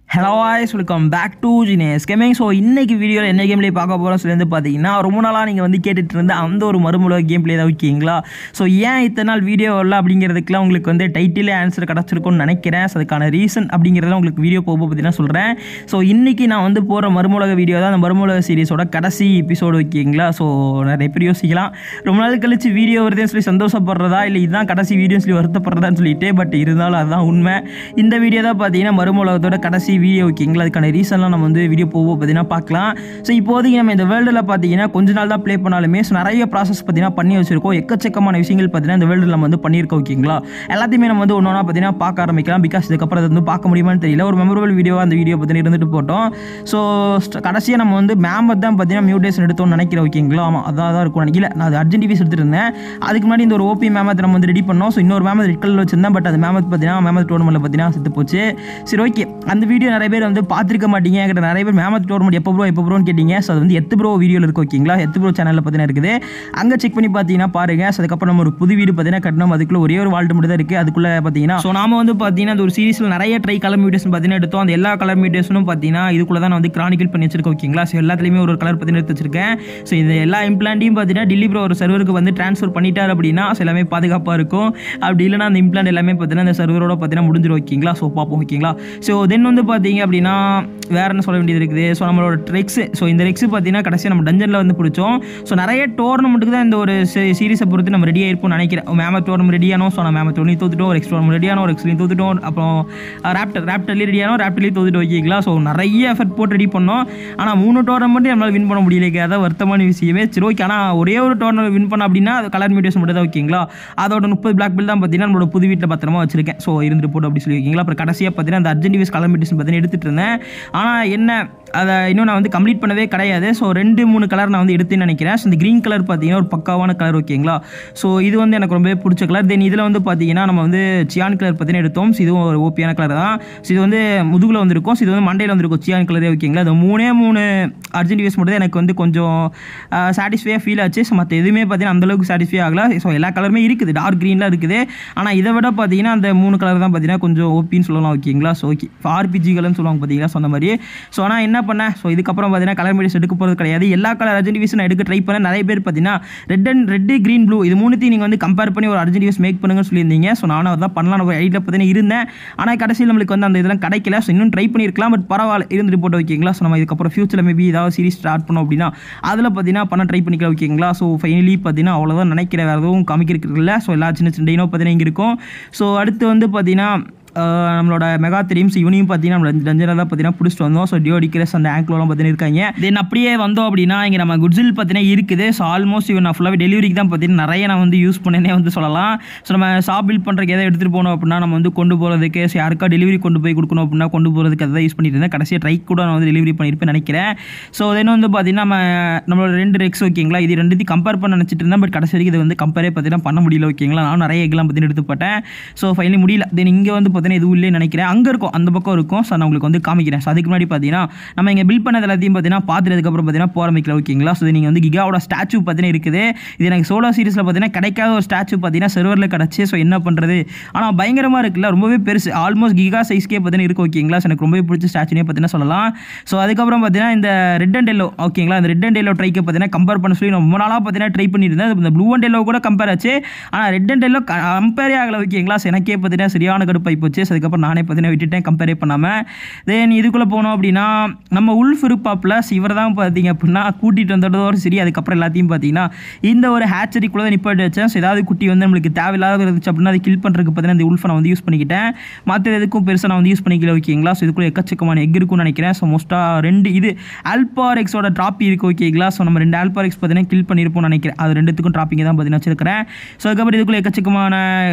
hello voice welcome back to Jinesh gaming so இன்னைக்கு வீடியோவில் என்ன கேம் ப்ளே பார்க்க போகிறோம் சொல்லி வந்து பார்த்தீங்கன்னா ரொம்ப நாளாக நீங்கள் வந்து கேட்டுட்டு இருந்த அந்த ஒரு மறுமுறை கேம் ப்ளே தான் ஓகேங்களா ஸோ ஏன் இத்தனை நாள் வீடியோ வரல அப்படிங்கிறதுக்குலாம் உங்களுக்கு வந்து டைட்டிலே ஆன்சர் கிடச்சிருக்கும்னு நினைக்கிறேன் ஸோ அதுக்கான ரீசன் அப்படிங்கிறத உங்களுக்கு வீடியோ போக பார்த்தீங்கன்னா சொல்கிறேன் ஸோ இன்னைக்கு நான் வந்து போகிற மறுமுலக வீடியோ தான் அந்த மறுமுலக சீரிஸோட கடைசி எபிசோடு ஓகேங்களா ஸோ நிறைய பேர் யோசிக்கலாம் ரொம்ப நாள் கழிச்சு வீடியோ வருதுன்னு சொல்லி சந்தோஷப்படுறதா இல்லை இதுதான் கடைசி வீடியோன்னு சொல்லி வருத்தப்படுறதான்னு சொல்லிட்டு பட் இருந்தாலும் அதுதான் உண்மை இந்த வீடியோ தான் பார்த்தீங்கன்னா மறுமுலகத்தோட கடைசி வீடியோ ஓகேங்களா அதுக்கான ரீசன்லாம் நம்ம வந்து வீடியோ போக பார்த்தீங்கன்னா பார்க்கலாம் ஸோ இப்போதைக்கு நம்ம இந்த வேர்ல்டில் பார்த்தீங்கன்னா கொஞ்ச நாள் தான் ப்ளே பண்ணாலுமே ஸோ நிறைய ப்ராசஸ் பார்த்தீங்கன்னா பண்ணி வச்சிருக்கோம் எக்கச்சக்கமான விஷயங்கள் பார்த்தீங்கன்னா இந்த வேர்ல்டில் நம்ம வந்து பண்ணியிருக்கோம் ஓகேங்களா எல்லாத்தையுமே நம்ம வந்து ஒன்று ஒன்றா பார்த்தீங்கன்னா பார்க்க ஆரம்பிக்கலாம் பிகாஸ் இதுக்கப்புறம் அதை வந்து பார்க்க முடியுமான்னு தெரியல ஒரு மெமரபிள் வீடியோ அந்த வீடியோ பார்த்தீங்கன்னா இருந்துட்டு போட்டோம் ஸோ கடைசியாக நம்ம வந்து மேமத் தான் பார்த்தீங்கன்னா மியூட்டேஷன் எடுத்தோம்னு நினைக்கிறேன் ஓகேங்களா ஆமாம் அதான் தான் இருக்கும் நினைக்கல நான் அது அர்ஜென்ட் டிவிஸ் எடுத்துட்டு இருந்தேன் அதுக்கு முன்னாடி இந்த ஒரு ஓபி மேமத் நம்ம வந்து ரெடி பண்ணோம் ஸோ இன்னொரு மேமத் ரெட் கலர் வச்சிருந்தேன் பட் அது மேமத் பார்த்தீங்கன்னா மேமத் டோர்னமெண்ட்டில் பார்த்தீங்கன்னா செத்து போச்சு சரி ஓகே அந்த வீடியோ நிறைய பேர் வந்து பார்த்துருக்க மாட்டீங்க என்கிட்ட நிறைய பேர் மேமத் டோர்னமெண்ட் எப்போ ப்ரோ எப்போ ப்ரோன்னு கேட்டீங்க ஸோ அது வந்து எத்து ப்ரோ வீடியோவில் இருக்கு ஓகேங்களா எத்து ப்ரோ சேனலில் பார்த்தீங்கன்னா இருக்குது அங்கே செக் பண்ணி பார்த்தீங்கன்னா பாருங்க ஸோ அதுக்கப்புறம் நம்ம ஒரு புது வீடு பார்த்தீங்கன்னா கட்டணும் அதுக்குள்ள ஒரே ஒரு வாழ்ட்டு மட்டும் தான் இருக்குது அதுக்குள்ளே பார்த்தீங்கன்னா ஸோ நாம வந்து பார்த்தீங்கன்னா அந்த ஒரு சீரிஸில் நிறைய ட்ரை கலர் மியூட்டேஷன் பார்த்தீங்கன்னா எடுத்தோம் அந்த எல்லா கலர் மியூட்டேஷனும் பார்த்தீங்கன்னா இதுக்குள்ள தான் நான் வந்து கிரானிக்கல் பண்ணி வச்சிருக்கேன் ஓகேங்களா ஸோ எல்லாத்துலேயுமே ஒரு கலர் பார்த்தீங்கன்னா எடுத்து வச்சிருக்கேன் ஸோ இந்த எல்லா இம்ப்ளாண்ட்டையும் பார்த்தீங்கன்னா டெல்லி ப்ரோ ஒரு சர்வருக்கு வந்து ட்ரான்ஸ்ஃபர் பண்ணிட்டார் அப்படின்னா ஸோ எல்லாமே பாதுகாப்பாக இருக்கும் அப்படி இல்லைனா அந்த இம்ப்ளாண்ட் எல்லாமே பார்த்தீங்கன்னா அந்த சர்வரோட பார்த்தீங்கன்னா முடிஞ்சிடும் ஓகேங்களா ஸோ பார்ப்போம் ஓகேங்களா ஸோ தென் வந்து பார்த்தீங்க அப்படின்னா வேற என்ன சொல்ல வேண்டியது இருக்குது ஸோ நம்மளோட ட்ரெக்ஸ் ஸோ இந்த ரெக்ஸ் பார்த்தீங்கன்னா கடைசியாக நம்ம டஞ்சனில் வந்து பிடிச்சோம் ஸோ நிறைய டோர்னமெண்ட்டுக்கு தான் இந்த ஒரு சீரிஸை பொறுத்து நம்ம ரெடியாக இருப்போம்னு நினைக்கிறேன் மேம டோர்னமெண்ட் ரெடியானோம் ஸோ நான் மேம டோர்னி தோத்துட்டோம் ஒரு எக்ஸ் டோர்னமெண்ட் ரெடியானோம் ஒரு எக்ஸ்லையும் தோத்துட்டோம் அப்புறம் ரேப்டர் ரேப்டர்லேயும் ரெடியானோம் ரேப்டர்லேயும் தோத்துட்டு ஓகேங்களா ஸோ நிறைய எஃபர்ட் போட்டு ரெடி பண்ணோம் ஆனால் மூணு டோர்னமெண்ட்டு நம்மளால் வின் பண்ண முடியல அதான் வருத்தமான விஷயமே சரி ஓகே ஆனால் ஒரே ஒரு டோர்னமெண்ட் வின் பண்ண அப்படின்னா அது கலர் மியூட்டேஷன் மட்டும் தான் ஓகேங்களா அதோட முப்பது பிளாக் பில் தான் பார்த்தீங்கன்னா நம்மளோட புது வீட்டில் பத்திரமா வச்சிருக்கேன் ஸோ இருந்துட்டு போட்டு அப்படி சொல்லி வைக்கீங்களா அப்புறம் கடைசியாக பார்த்தீங்கன்னா அந்த அர்ஜென்டிவிஸ் கலர் மியூட்டேஷன் பார்த்தீங்கன்னா எடுத்துகிட்டு இருந்தேன் ஆனால் என்ன அதை இன்னும் நான் வந்து கம்ப்ளீட் பண்ணவே கிடையாது ஸோ ரெண்டு மூணு கலர் நான் வந்து எடுத்துன்னு நினைக்கிறேன் ஸோ இந்த க்ரீன் கலர் பார்த்தீங்கன்னா ஒரு பக்காவான கலர் ஓகேங்களா ஸோ இது வந்து எனக்கு ரொம்பவே பிடிச்ச கலர் தென் இதில் வந்து பார்த்தீங்கன்னா நம்ம வந்து சியான் கலர் பார்த்தீங்கன்னா எடுத்தோம் ஸோ இதுவும் ஒரு ஓபியான கலர் தான் ஸோ இது வந்து முதுகில் வந்திருக்கும் ஸோ இது வந்து மண்டையில் வந்திருக்கும் சியான் கலரே ஓகேங்களா அது மூணே மூணு அர்ஜென்ட் யூஸ் மட்டும் தான் எனக்கு வந்து கொஞ்சம் சாட்டிஸ்ஃபையாக ஃபீல் ஆச்சு ஸோ மற்ற எதுவுமே பார்த்தீங்கன்னா அந்தளவுக்கு சாட்டிஸ்ஃபை ஆகல ஸோ எல்லா கலருமே இருக்குது டார்க் க்ரீன்லாம் இருக்குது ஆனால் இதை விட பார்த்தீங்கன்னா அந்த மூணு கலர் தான் பார்த்தீங்கன்னா கொஞ்சம் ஓபின்னு சொல்லலாம் ஓகேங்களா ஸோ ஓகே ஆர்பிஜி கலர்னு சொல்லுவாங்க பார்த்தீங்களா ஸோ அந்த மாதிரி ஸோ ஆனால் என்ன பண்ணேன் ஸோ இதுக்கப்புறம் பார்த்தீங்கன்னா கலர் மீடியஸ் எடுக்க போகிறது கிடையாது எல்லா கலர் அர்ஜென்ட் நான் எடுக்க ட்ரை பண்ணேன் நிறைய பேர் பார்த்தீங்கன்னா red and red green blue இது மூணுத்தையும் நீங்கள் வந்து கம்பேர் பண்ணி ஒரு அர்ஜென்ட் யூஸ் மேக் பண்ணுங்கன்னு சொல்லியிருந்தீங்க ஸோ நானும் அதான் பண்ணலாம் ஒரு ஐடியில் பார்த்தீங்கன்னா இருந்தேன் ஆனால் கடைசியில் நம்மளுக்கு வந்து அந்த இதெல்லாம் கிடைக்கல ஸோ இன்னும் ட்ரை பண்ணியிருக்கலாம் பட் பரவாயில்ல இருந்துட்டு போட்டு வைக்கிங்களா ஸோ நம்ம இதுக்கப்புறம் ஃபியூச்சரில் மேபி ஏதாவது சீரிஸ் ஸ்டார்ட் பண்ணோம் அப்படின்னா அதில் பார்த்தீங்கன்னா பண்ண ட்ரை பண்ணிக்கலாம் ஓகேங்களா ஸோ ஃபைனலி பார்த்தீங்கன்னா அவ்வளோதான் நினைக்கிறேன் வேறு எதுவும் காமிக்கிறதுக்கு இல்லை ஸோ எல்லா சின்ன சின்ன டீனோ பார்த்தீங்கன்னா இங்கே இருக்கும் ஸோ அடுத்து வந்து பார்த்தீங்கன்னா நம்மளோட மெகா தெரியும் ஸோ இவனையும் பார்த்தீங்கன்னா நம்ம டஞ்சனாக தான் பார்த்தீங்கன்னா பிடிச்சிட்டு வந்தோம் ஸோ டியோ டிக்ரஸ் அந்த ஆங்க்லோலாம் பார்த்தீங்கன்னா இருக்காங்க தென் அப்படியே வந்தோம் அப்படின்னா இங்கே நம்ம குட்ஸில் பார்த்தீங்கன்னா இருக்குது ஸோ ஆல்மோஸ்ட் இவன் நான் ஃபுல்லாகவே டெலிவரிக்கு தான் பார்த்தீங்கன்னா நிறைய நான் வந்து யூஸ் பண்ணேனே வந்து சொல்லலாம் ஸோ நம்ம ஷாப் பில்ட் பண்ணுறதுக்கு எதாவது எடுத்துகிட்டு போனோம் அப்படின்னா நம்ம வந்து கொண்டு போகிறதுக்கு ஸோ யாருக்கா டெலிவரி கொண்டு போய் கொடுக்கணும் அப்படின்னா கொண்டு போகிறதுக்கு அதை யூஸ் பண்ணிட்டு இருந்தேன் கடைசியாக ட்ரைக் கூட நான் வந்து டெலிவரி பண்ணியிருப்பேன் நினைக்கிறேன் ஸோ தென் வந்து பார்த்தீங்கன்னா நம்ம நம்மளோட ரெண்டு ரெக்ஸ் ஓகேங்களா இது ரெண்டுத்தையும் கம்பேர் பண்ண நினச்சிட்டு இருந்தேன் பட் கடைசி வரைக்கும் இதை வந்து கம்பேரே பார்த்தீங்கன்னா பண்ண முடியல ஓகேங்களா நான் நிறைய எக்லாம் பார்த்தீங்கன்னா எடுத்து போட்டேன் ஸோ ஃபைனலி முடியல தென் இங்கே வந்து பார்த்தீங்கன்னா எதுவும் இல்லைன்னு நினைக்கிறேன் அங்கே இருக்கும் அந்த பக்கம் இருக்கும் ஸோ நான் உங்களுக்கு வந்து காமிக்கிறேன் ஸோ அதுக்கு முன்னாடி பார்த்தீங்கன்னா நம்ம இங்கே பில் பண்ணது எல்லாத்தையும் பார்த்தீங்கன்னா பார்த்துறதுக்கப்புறம் பார்த்தீங்கன்னா போகிற வைக்கல ஓகேங்களா ஸோ நீங்கள் வந்து கிகாவோட ஸ்டாச்சு பார்த்தீங்கன்னா இருக்குது இது எனக்கு சோலோ சீரிஸில் பார்த்தீங்கன்னா கிடைக்காத ஒரு ஸ்டாச்சு பார்த்தீங்கன்னா சர்வரில் கிடச்சி ஸோ என்ன பண்ணுறது ஆனால் பயங்கரமாக இருக்குல்ல ரொம்பவே பெருசு ஆல்மோஸ்ட் கிகா சைஸ்க்கே பார்த்தீங்கன்னா இருக்கு ஓகேங்களா ஸோ எனக்கு ரொம்பவே பிடிச்ச ஸ்டாச்சுனே பார்த்தீங்கன்னா சொல்லலாம் ஸோ அதுக்கப்புறம் பார்த்தீங்கன்னா இந்த ரெட் அண்ட் எல்லோ ஓகேங்களா இந்த ரெட் அண்ட் எல்லோ ட்ரைக்கை பார்த்தீங்கன்னா கம்பேர் பண்ண சொல்லி ரொம்ப நாளாக பார்த்தீங்கன்னா ட்ரை பண்ணியிருந்தேன் இந்த ப்ளூ அண்ட் எல்லோ கூட கம்பேர் ஆச்சு ஆனால் ரெட் அண்ட் எல்லோ கம்பேரே ஆகலை ஓகேங்களா ஸோ எனக்கே பார்த்தீங்கன்னா சரியான கடுப்பாகி போச்சு ஸோ அதுக்கப்புறம் நானே பார்த்தீங்கன்னா விட்டுட்டேன் கம்பேரே பண்ணாமல் தென் இதுக்குள்ளே போனோம் அப்படின்னா நம்ம உல்ஃப் இருப்பா ப்ளஸ் இவர் தான் பார்த்தீங்க அப்படின்னா கூட்டிகிட்டு வந்ததோட சரி அதுக்கப்புறம் எல்லாத்தையும் பார்த்தீங்கன்னா இந்த ஒரு ஹேச்சரிக்குள்ளே தான் நிப்பாட்டி வச்சேன் ஸோ ஏதாவது குட்டி வந்து நம்மளுக்கு தேவையில்லாத இருந்துச்சு அப்படின்னா அதை கில் பண்ணுறதுக்கு பார்த்தீங்கன்னா இந்த உல்ஃபை நான் வந்து யூஸ் பண்ணிக்கிட்டேன் மற்ற எதுக்கும் பெருசாக நான் வந்து யூஸ் பண்ணிக்கல ஓகேங்களா ஸோ இதுக்குள்ளே எக்கச்சக்கமான எக் இருக்கும்னு நினைக்கிறேன் ஸோ மோஸ்ட்டாக ரெண்டு இது ஆல்பாரெக்ஸோட ட்ராப்பி இருக்குது ஓகேங்களா ஸோ நம்ம ரெண்டு ஆல்பாரெக்ஸ் பார்த்தீங்கன்னா கில் பண்ணியிருப்போம்னு நினைக்கிறேன் அது ரெண்டுத்துக்கும் ட்ராப்பிங் தான் பார்த்தீங்கன்னா வச்சிருக்கிறேன் ஸோ அதுக்கப்புறம் இதுக்குள்ளே எக்கச்சக்கமான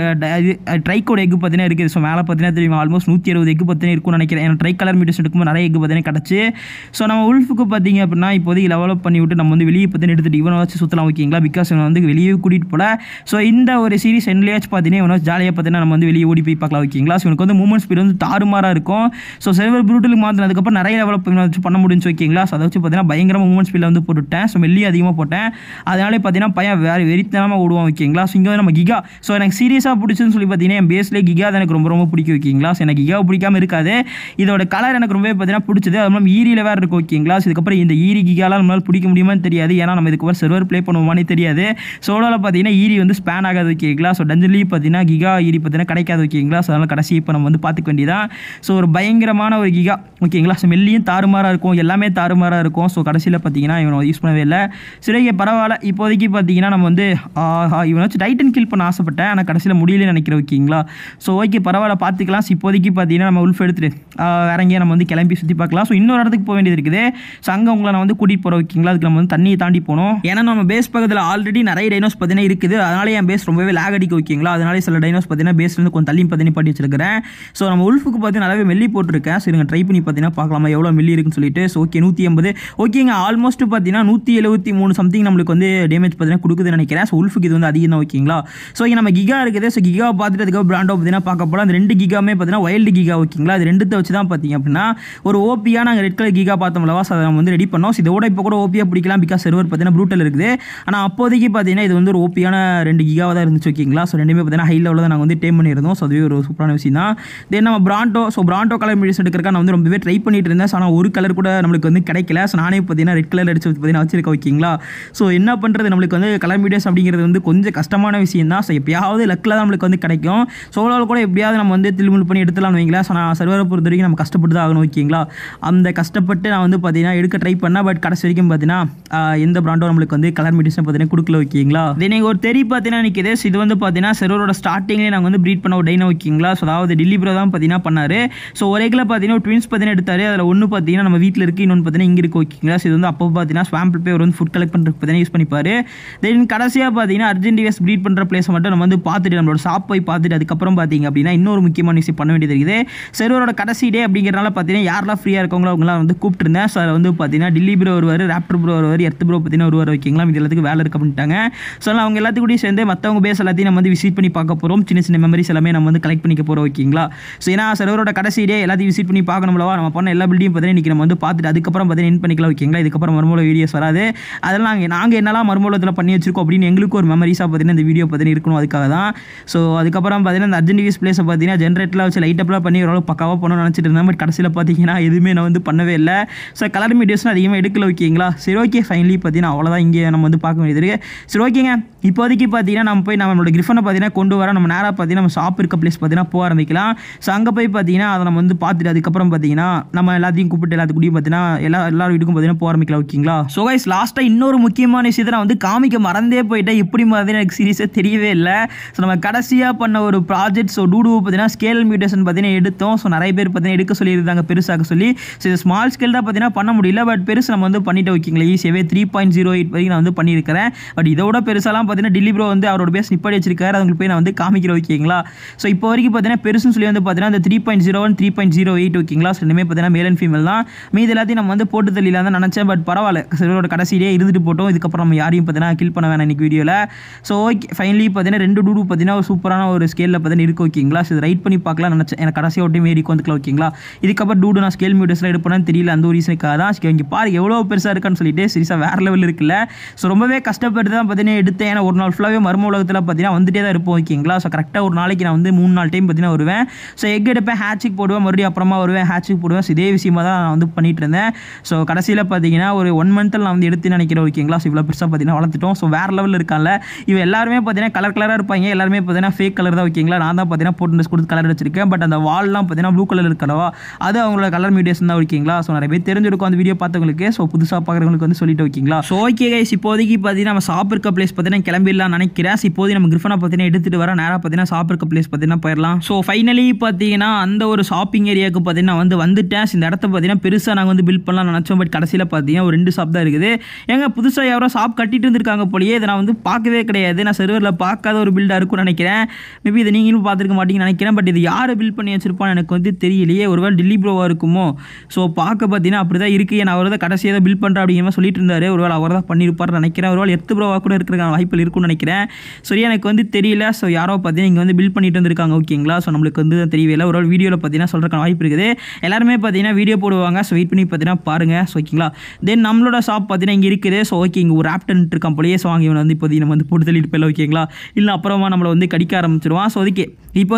ட்ரைக்கோட எக் பார்த்தீங்கன்னா இருக்குது ஸோ மேலே பார்த்தீங்கன்னா தெரியும் ஆல்மோஸ்ட் நூற்றி அறுபது எக் பார்த்தீங்கன்னா இருக்கும்னு நினைக்கிறேன் ஏன்னா ட்ரை கலர் மீட்டர்ஸ் எடுக்கும்போது நிறைய எக் பார்த்தீங்கன்னா கிடச்சி ஸோ நம்ம உல்ஃபுக்கு பார்த்தீங்க அப்படின்னா இப்போதைக்கு டெவலப் பண்ணி விட்டு நம்ம வந்து வெளியே பார்த்தீங்கன்னா எடுத்துகிட்டு இவனை வச்சு சுற்றலாம் ஓகேங்களா பிகாஸ் இவன் வந்து வெளியே கூட்டிகிட்டு போல ஸோ இந்த ஒரு சீரிஸ் எண்ட்லேயாச்சும் பார்த்தீங்கன்னா இவனை ஜாலியாக பார்த்தீங்கன்னா நம்ம வந்து வெளியே ஓடி போய் பார்க்கலாம் ஓகேங்களா ஸோ எனக்கு வந்து மூமெண்ட் ஸ்பீட் வந்து தாறுமாறாக இருக்கும் ஸோ செல்வர் ப்ரூட்டலுக்கு மாற்றினதுக்கப்புறம் நிறைய டெவலப் வச்சு பண்ண முடிஞ்சு ஓகேங்களா ஸோ அதை வச்சு பார்த்தீங்கன்னா பயங்கரமாக மூமெண்ட் ஸ்பீடில் வந்து போட்டுவிட்டேன் ஸோ மெல்லியும் அதிகமாக போட்டேன் அதனாலே பார்த்தீங்கன்னா பையன் வேறு வெறித்தனமாக ஓடுவான் ஓகேங்களா ஸோ இங்கே வந்து நம்ம கிகா ஸோ எனக்கு சீரியஸாக பிடிச்சுன்னு சொல்லி பார்த்தீங்கன்னா என் பேஸ்லேயே கிகா தான் எனக்கு ரொம்ப ரொம்ப பிடிக்கும் ஓகேங்களா ஸோ எனக்கு கிகாவை பிடிக்காம இருக்காது இதோட கலர் எனக்கு ரொம்பவே பார்த்தீங்கன்னா பிடிச்சது அது மாதிரி ஈரியில் வேறு இருக்கும் ஓகேங்களா ஸோ இதுக்கப்புறம் இந்த ஈரி கிகாலாம் நம்மளால் பிடிக்க முடியுமான்னு தெரியாது ஏன்னா நம்ம இதுக்கப்புறம் சர்வர் ப்ளே பண்ணுவோமானே தெரியாது சோலோவில் பார்த்தீங்கன்னா ஈரி வந்து ஸ்பேன் ஆகாது ஓகேங்களா ஸோ டஞ்சன்லேயும் பார்த்தீங்கன்னா கிகா ஈரி பார்த்தீங்கன்னா கிடைக்காது ஓகேங்களா ஸோ அதனால் கடைசி இப்போ நம்ம வந்து பார்த்துக்க வேண்டியதான் ஸோ ஒரு பயங்கரமான ஒரு கிகா ஓகேங்களா ஸோ மெல்லியும் தாறுமாறாக இருக்கும் எல்லாமே தாறுமாறாக இருக்கும் ஸோ கடைசியில் பார்த்தீங்கன்னா இவனை யூஸ் பண்ணவே இல்லை சரி okay, பரவாயில்ல இப்போதைக்கு பார்த்தீங்கன்னா நம்ம வந்து ஆஹா, இவனை வச்சு டைட்டன் கில் பண்ண ஆசைப்பட்டேன் ஆனால் கடைசியில் முடியலன்னு நினைக்கிறேன் ஓகேங்களா ஸோ ஓகே பரவாயில்ல பார்த்துக்கலாம் So, இப்போதைக்கு பார்த்தீங்கன்னா நம்ம உல்ஃப் எடுத்துட்டு ஆஹ், வேற எங்கேயும் நம்ம வந்து கிளம்பி சுற்றி பார்க்கலாம் ஸோ இன்னொரு இடத்துக்கு போக வேண்டியது இருக்குது ஸோ அங்கே உங்களை நான் வந்து கூட்டிகிட்டு போகிறேன் ஓகேங்களா அதுக்கு நம்ம வந்து தண்ணியை தாண்டி போகணும் ஏன்னா நம்ம பேஸ் பக்கத்தில் ஆல்ரெடி நிறைய டைனோஸ் பார்த்தீங்கன்னா இருக்குது அதனால என் பேஸ் ரொம்பவே லேக் அடிக்க ஓகேங்களா அதனால சில டைனோஸ் பார்த்தீங்கன்னா பேஸ்லேருந்து கொஞ்சம் தள்ளி பார்த்தீங்கன்னா பண்ணி வச்சிருக்கிறேன் ஸோ நம்ம உல்ஃபுக்கு பார்த்தீங்கன்னா நல்லாவே மெல்லி போட்டிருக்கேன் ஸோ நீங்கள் ட்ரை பண்ணி பார்த்தீங்கன்னா பார்க்கலாமா எவ்வளோ மில்லி இருக்குன்னு சொல்லிட்டு ஸோ ஓகே நூற்றி எண்பது ஓகேங்க ஆல்மோஸ்ட் பார்த்தீங்கன்னா நூற்றி எழுபத்தி மூணு சம்திங் நம்மளுக்கு வந்து டேமேஜ் பார்த்தீங்கன்னா கொடுக்குதுன்னு நினைக்கிறேன் ஸோ உல்ஃபுக்கு இது வந்து அதிகம் தான் ஓகேங்களா ஸோ இங்கே நம்ம கிகா இருக்குது ஸோ கிகாவை பார்த்துட்டு அதுக்கப்புறம் பிராண்டோ பார்த்தீங்கன்னா பார்க்க போகிறோம் அந்த ரெண்டு கிகாமே பார்த்தீங்கன்னா வைல்டு கிகா ஓகேங்களா அது ரெண்டுத்தை வச்சு தான் பார்த்தீங்க அப்படின்னா ஒரு ஓபியாக நாங்கள் ரெட் கலர் கிகா பார்த்தோம்லவா ஸோ அதை நம்ம வந்து ரெடி பண்ணோம் ஸோ இதோட இப்போ கூட ஓபியாக பிடிக்கலாம் பிகாஸ் சர்வர் பார்த்தீங்கன்னா ப்ரூட்டல் இருக்குது ஆனால் அப்போதைக்கு பார்த்தீங்கன்னா இது வந்து ஒரு ஓபியான ரெண்டு கிகாவாக தான் இருந்துச்சு ஓகேங்களா ஸோ ரெண்டுமே பார்த்தீங்கன்னா ஹை லெவலில் தான் நாங்கள் வந்து டேம் பண்ணியிருந்தோம் ஸோ அதுவே ஒரு சூப்பரான விஷயம் தான் தென் நம்ம பிராண்டோ ஸோ பிராண்டோ கலர் மெடிசன் எடுக்கிறக்கா நான் வந்து ரொம்பவே ட்ரை பண்ணிட்டு இருந்தேன் ஸோ ஆனால் ஒரு கலர் கூட நம்மளுக்கு வந்து கிடைக்கல ஸோ நானே பார்த்தீங்கன்னா ரெட் கலர் அடிச்சு பார்த்தீங்கன்னா வச்சிருக்கேன் ஓகேங்களா ஸோ என்ன பண்ணுறது நம்மளுக்கு வந்து கலர் மீடியஸ் அப்படிங்கிறது வந்து கொஞ்சம் கஷ்டமான விஷயம் தான் ஸோ எப்பயாவது லக்கில் தான் நம்மளுக்கு வந்து கிடைக்கும் சோலோவில் கூட எப்படியாவது நம்ம வந்து தில்முல் பண்ணி எடுத்துலாம்னு வைங்களேன் ஸோ நான் சர்வரை பொறுத்த வரைக்கும் நம்ம கஷ்டப்பட்டு தான் ஆகணும் ஓகேங்களா அந்த கஷ்டப்பட்டு நான் வந்து பார்த்தீங்கன்னா எடுக்க ட்ரை பண்ணேன் பட் கடைசி வரைக்கும் பார்த்தீங்கன்னா ஆஹ், எந்த பிராண்டோ நம்மளுக்கு வந்து கலர் மீடியஸ் பார்த்தீங்கன்னா கொடுக்கல ஓகேங்களா இதே நீங்கள் ஒரு தெரி பார்த்தீங்கன்னா நிற்கிது ஸோ இது வந்து பார்த்தீங்கன்னா சர்வரோட ஸ்டார்டிங்லேயே நாங்கள் வந்து ப்ரீட் பண்ண ஒரு டைனோ ஓகேங்களா ஸோ அதாவது டெல்லி ப்ரோ தான் பார்த்தீங்கன்னா பண்ணார் ஸோ ஒரே கிலோ பார்த்தீங்கன்னா ட்வின்ஸ் பார்த்தீங்கன்னா எடுத்தார் அதில் ஒன்று பார்த்தீங்கன்னா நம்ம வீட்டில் இருக்குது இன்னொன்று பார்த்தீங்கன்னா இங்கே இருக்கு ஓகேங்களா ஸோ இது வந்து அப்போ பார்த்தீங்கன்னா ஸ்வாம்பிள் போய் ஒரு வந்து ஃபுட் கலெக்ட் பண்ணுறதுக்கு பார்த்தீங்கன்னா யூஸ் பண்ணிப்பார் தென் கடைசியாக பார்த்தீங்கன்னா அர்ஜென்டிவியஸ் ப்ரீட் பண்ணுற பிளேஸை மட்டும் நம்ம வந்து பார்த்துட்டு நம்மளோட ஷாப் போய் பார்த்துட்டு அதுக்கப்புறம் பார்த்தீங்க அப்படின்னா இன்னொரு முக்கியமான விஷயம் பண்ண வேண்டியது இருக்குது சர்வரோட கடைசி டே அப்படிங்கிறனால பார்த்தீங்கன்னா யாரெல்லாம் ஃப்ரீயாக இருக்கவங்களோ அவங்களாம் வந்து கூப்பிட்டுருந்தேன் ஸோ அதில் வந்து பார்த்தீங்கன்னா டெல்லி ப்ரோ வருவார் ராப்டர் ப்ரோ வருவார் எர்த் ப்ரோ பார்த்தீங்கன்னா வருவார் ஓகேங்களா இது எல்லாத்துக்கும் வேலை இருக்கு அப்படின்ட்டாங்க ஸோ அதனால அவங்க எல்லாத்துக்கூடயும் சேர்ந்து மற்றவங்க பேஸ் எல்லாத்தையும் நம்ம வந்து விசிட் பண்ணி பார்க்க போகிறோம் சின்ன சின்ன மெமரிஸ் எல்லாமே நம்ம வந்து கலெக்ட் பண்ணிக்க போகிறோம் ஓகேங்களா ஸோ ஏன்னா சர்வரோட கடைசி டே எல்லாத்தையும் விசிட் பண்ணி பார்க்கணும்லவா நம்ம பண்ண எல்லா பில்டிங் பார்த்தீங்கன்னா இன்றைக்கி நம்ம வந்து பார்த்துட்டு அதுக்கப்புறம் பார்த்தீங்கன்னா இன் பண்ணிக்கலாம் ஓகேங்களா இதுக்கப்புறம் மறுமூல வீடியோஸ் வராது அதெல்லாம் நாங்கள் நாங்கள் என்னெல்லாம் மறுமூலத்தில் பண்ணி வச்சிருக்கோம் அப்படின்னு எங்களுக்கு ஒரு மெமரிஸாக பார்த்தீங்கன்னா இந்த வீடியோ பார்த்தீங்கன்னா இருக்கணும் அதுக்காக தான் ஸோ அதுக்கப்புறம் பார்த்தீங்கன்னா இந்த அர்ஜென்டிவியஸ் பிளேஸை பார்த்தீங்கன்னா ஜென்ரேட்டரில் வச்சு லைட்டப்லாம் பண்ணி ஓரளவு பக்காவாக பண்ணணும்னு நினச்சிட்டு இருந்தேன் பட் கடைசியில் பார்த்தீங்கன்னா எதுவுமே நான் வந்து பண்ணவே இல்லை ஸோ கலர் மீடியோஸ்லாம் அதிகமாக எடுக்கல ஓகேங்களா சரி ஓகே ஃபைனலி பார்த்தீங்கன்னா அவ்வளோதான் இங்கே நம்ம வந்து பார்க்க வேண்டியது இருக்கு சரி ஓகேங்க இப்போதைக்கு பார்த்தீங்கன்னா நம்ம போய் நம்மளோட கிரிஃபனை பார்த்தீங்கன்னா கொண்டு வர நம்ம நேராக பார்த்தீங்கன்னா நம்ம ஷாப் இருக்க பிளேஸ் பார்த்தீங்கன்னா போக ஆரம்பிக்கலாம் ஸோ அங்கே போய் பார்த்தீங்கன்னா அதை நம்ம வந்து பார்த்துட்டு அதுக்கப்புறம் பார்த்தீங்கன்னா நம்ம எல்லாத்தையும் கூப்பிட்டு எல்லாத்துக்கூடயும் பார்த்தீங்கன்னா எல்லா எல்லா வீட்டுக்கும் பார்த்தீங்கன்னா போக ஆரம்பிக்கலாம் ஓகேங்களா ஸோ கைஸ் லாஸ்ட்டாக இன்னொரு முக்கியமான விஷயத்தை நான் வந்து காமிக்க மறந்தே போயிட்டேன் எப்படி மாதிரி எனக்கு சீரியஸாக தெரியவே இல்லை ஸோ நம்ம கடைசியாக பண்ண ஒரு ப்ராஜெக்ட் ஸோ டூடு பார்த்தீங்கன்னா ஸ்கேல் மியூட்டேஷன் பார்த்தீங்கன்னா எடுத்தோம் ஸோ நிறைய பேர் பார்த்தீங்கன்னா எடுக்க சொல்லியிருந்தாங்க பெருசாக சொல்லி ஸோ இது ஸ்மால் ஸ்கேல் தான் பார்த்தீங்கன்னா பண்ண முடியல பட் பெருசு நம்ம வந்து பண்ணிட்டு வைக்கிங்களா ஈஸியாகவே த்ரீ பாயிண்ட் ஜீரோ எயிட் வரைக்கும் நான் வந்து பண்ணியிருக்கிறேன் பட் இதோட பெருசாலாம் பார்த்தீங்கன்னா டெல்லி ப்ரோ வந்து அவரோட பேஸ் நிப்பாடி வச்சிருக்காரு அவங்களுக்கு போய் நான் வந்து காமிக்கிற ஓகேங்களா ஸோ இப்போ வரைக்கும் பார்த்தீங்கன்னா பெருசுன்னு சொல்லி வந்து பார்த்தீங்கன்னா இந்த three point zero one three point zero eight ஓகேங்களா ஸோ இனிமேல் பார்த்தீங்கன்னா மேல் அண்ட் ஃபீமேல் தான் மீது எல்லாத்தையும் நம்ம வந்து போட்டு தள்ளிலாம் தான் நினச்சேன் பட் பரவாயில்ல சிலரோட கடைசியிலே இருந்துட்டு போட்டோம் இதுக்கப்புறம் நம்ம யாரையும் பார்த்தீங்கன்னா கில் பண்ண வேணாம் இன்னைக்கு வீடியோவில் ஸோ ஓகே ஃபைனலி பார்த்தீங்கன்னா ரெண்டு டூடு பார்த்தீங்கன்னா ஒரு சூப்பரான ஒரு ஸ்கேலில் பார்த்தீங்கன்னா இருக்கு ஓகேங்களா ஸோ ரைட் பண்ணி பார்க்கலாம் நினச்சேன் எனக்கு கடைசியாக ஒட்டி மேரி வந்துக்கலாம் ஓகேங்களா இதுக்கப்புறம் டூடு நான் ஸ்கேல் மியூட்டஸ்லாம் எடுப்பேன்னு தெரியல அந்த ஒரு ரீசனுக்காக தான் சரி, இங்கே பாரு எவ்வளோ பெருசாக இருக்கான்னு சொல்லிட்டு சீரியஸாக வேறு லெவல் இருக்குல்ல ஸோ ரொம்பவே கஷ்டப்பட்டு தான் பார்த்தீங்கன்னா எடுத்தேன் ஏன்னா ஒரு நாள் ஃபுல்லாகவே மர்ம உலகத்தில் பார்த்தீங்கன்னா வந்துட்டே தான் இருப்போம் ஓகேங்களா ஸோ கரெக்டாக ஒரு நாளைக்கு நான் வந்து மூணு நாலு டைம் பார்த்தீங்கன்னா வருவேன் ஸோ எக் எடுப்பேன் ஹேட்சிக் போடுவேன் மறுபடியும் அப்புறமா வருவேன் ஹேட்சிக் போடுவேன் ஸோ இதே விஷயமா தான் நான் வந்து பண்ணிட்டு இருந்தேன் ஸோ கடைசியில் பார்த்தீங்கன்னா ஒரு ஒன் மந்தில் நான் வந்து எடுத்து நினைக்கிறேன் ஓகேங்களா ஸோ இவ்வளோ பெருசாக பார்த்தீங்கன்னா வளர்த்துட்டோம் ஸோ வேறு லெவலில் இருக்கான்ல இவன் எல்லாருமே பார்த்தீங்கன்னா கலர் கலராக இருப்பாங்க எல்லாருமே பார்த்தீங்கன்னா ஃபேக் கலர் தான் ஓகேங்களா நான் தான் பார்த்தீங்கன்னா போட்டு ட்ரெஸ் கொடுத்து கலர் வச்சிருக்கேன் பட் அந்த வால்லாம் பார்த்தீங்கன்னா ப்ளூ கலர் இருக்கலவா அது அவங்களோட கலர் மீடியேஷன் தான் ஓகேங்களா ஸோ நிறைய பேர் தெரிஞ்சிருக்கும் அந்த வீடியோ பார்த்தவங்களுக்கு ஸோ புதுசாக பார்க்குறவங்களுக்கு வந்து சொல்லிட்டு ஓகேங்களா ஸோ ஓகே கைஸ் இப்போதைக்கு பார்த்தீங்கன்னா நம்ம சாப்பிட்ற பிளேஸ் பார்த்தீங்கன்னா கிளம்பிடலாம் நினைக்கிறேன் ஸோ இப்போதைக்கு நம்ம கிரிஃபனை பார்த்தீங்கன்னா எடுத்துகிட்டு வர நேராக பார்த்தீங்கன்னா சாப்பிட்ற பிளேஸ் பார்த்தீங்கன்னா போயிடலாம் ஸோ ஃபைனலி பார்த்தீங்கன்னா அந்த ஒரு ஷாப்பிங் ஏரியாவுக்கு பார்த்தீங்கன்னா வந்து வந்துட்டேன் So, இந்த இடத்த பார்த்தீங்கன்னா பெருசாக நாங்கள் வந்து பில்ட் பண்ணலாம் நினச்சோம் பட் கடைசியில் பார்த்தீங்கன்னா ஒரு ரெண்டு ஷாப் தான் இருக்குது ஏங்க புதுசாக யாரோ ஷாப் கட்டிட்டு இருந்திருக்காங்க போலயே இதை நான் வந்து பார்க்கவே கிடையாது நான் சர்வரில் பார்க்காத ஒரு பில்டாக இருக்கும்னு நினைக்கிறேன் மேபி இதை நீங்களும் பார்த்துருக்க மாட்டீங்கன்னு நினைக்கிறேன் பட் இது யார் பில்ட் பண்ணி வச்சிருப்பான்னு எனக்கு வந்து தெரியலையே ஒருவேளை டெல்லி ப்ரோவாக இருக்குமோ ஸோ பார்க்க பார்த்தீங்கன்னா அப்படி தான் இருக்குது நான் அவர் தான் கடைசியாக தான் பில்ட் பண்ணுறேன் அப்படிங்கிற மாதிரி சொல்லிட்டு இருந்தாரு ஒருவேளை அவர் தான் பண்ணியிருப்பார்னு நினைக்கிறேன் ஒருவேளை எர்த்து ப்ரோவாக கூட இருக்கிற வாய்ப்புகள் இருக்கும்னு நினைக்கிறேன் சரி எனக்கு வந்து தெரியல ஸோ யாரோ பார்த்தீங்கன்னா இங்கே வந்து பில்ட் பண்ணிட்டு வந்திருக்காங்க ஓகேங்களா ஸோ நம்மளுக்கு வந்து தெரியவே இல்லை ஒரு வீடியோவில் பார்த்தீங்கன்னா சொல்கிறக்கான வாய்ப்பு இருக்குது எல்லாருமே பார்த்தீங்கன்னா வீடியோ போடுவாங்க ஸோ வெயிட் பண்ணி பார்த்தீங்கன்னா பாருங்கள் ஸோ ஓகேங்களா தென் நம்மளோட ஷாப் பார்த்தீங்கன்னா இங்கே இருக்குது ஸோ ஓகே இங்கே ஒரு ஆப்டன் இருக்கான் போலயே ஸோ அங்கே இவனை வந்து இப்போதைக்கு நம்ம வந்து போட்டு தள்ளிட்டு போயில ஓகேங்களா இல்லை அப்புறமா நம்மளை வந்து கடிக்க ஆரம்பிச்சிருவான் ஸோ அதுக்கு இப்போதைக்கு பார்த்தீங்கன்னா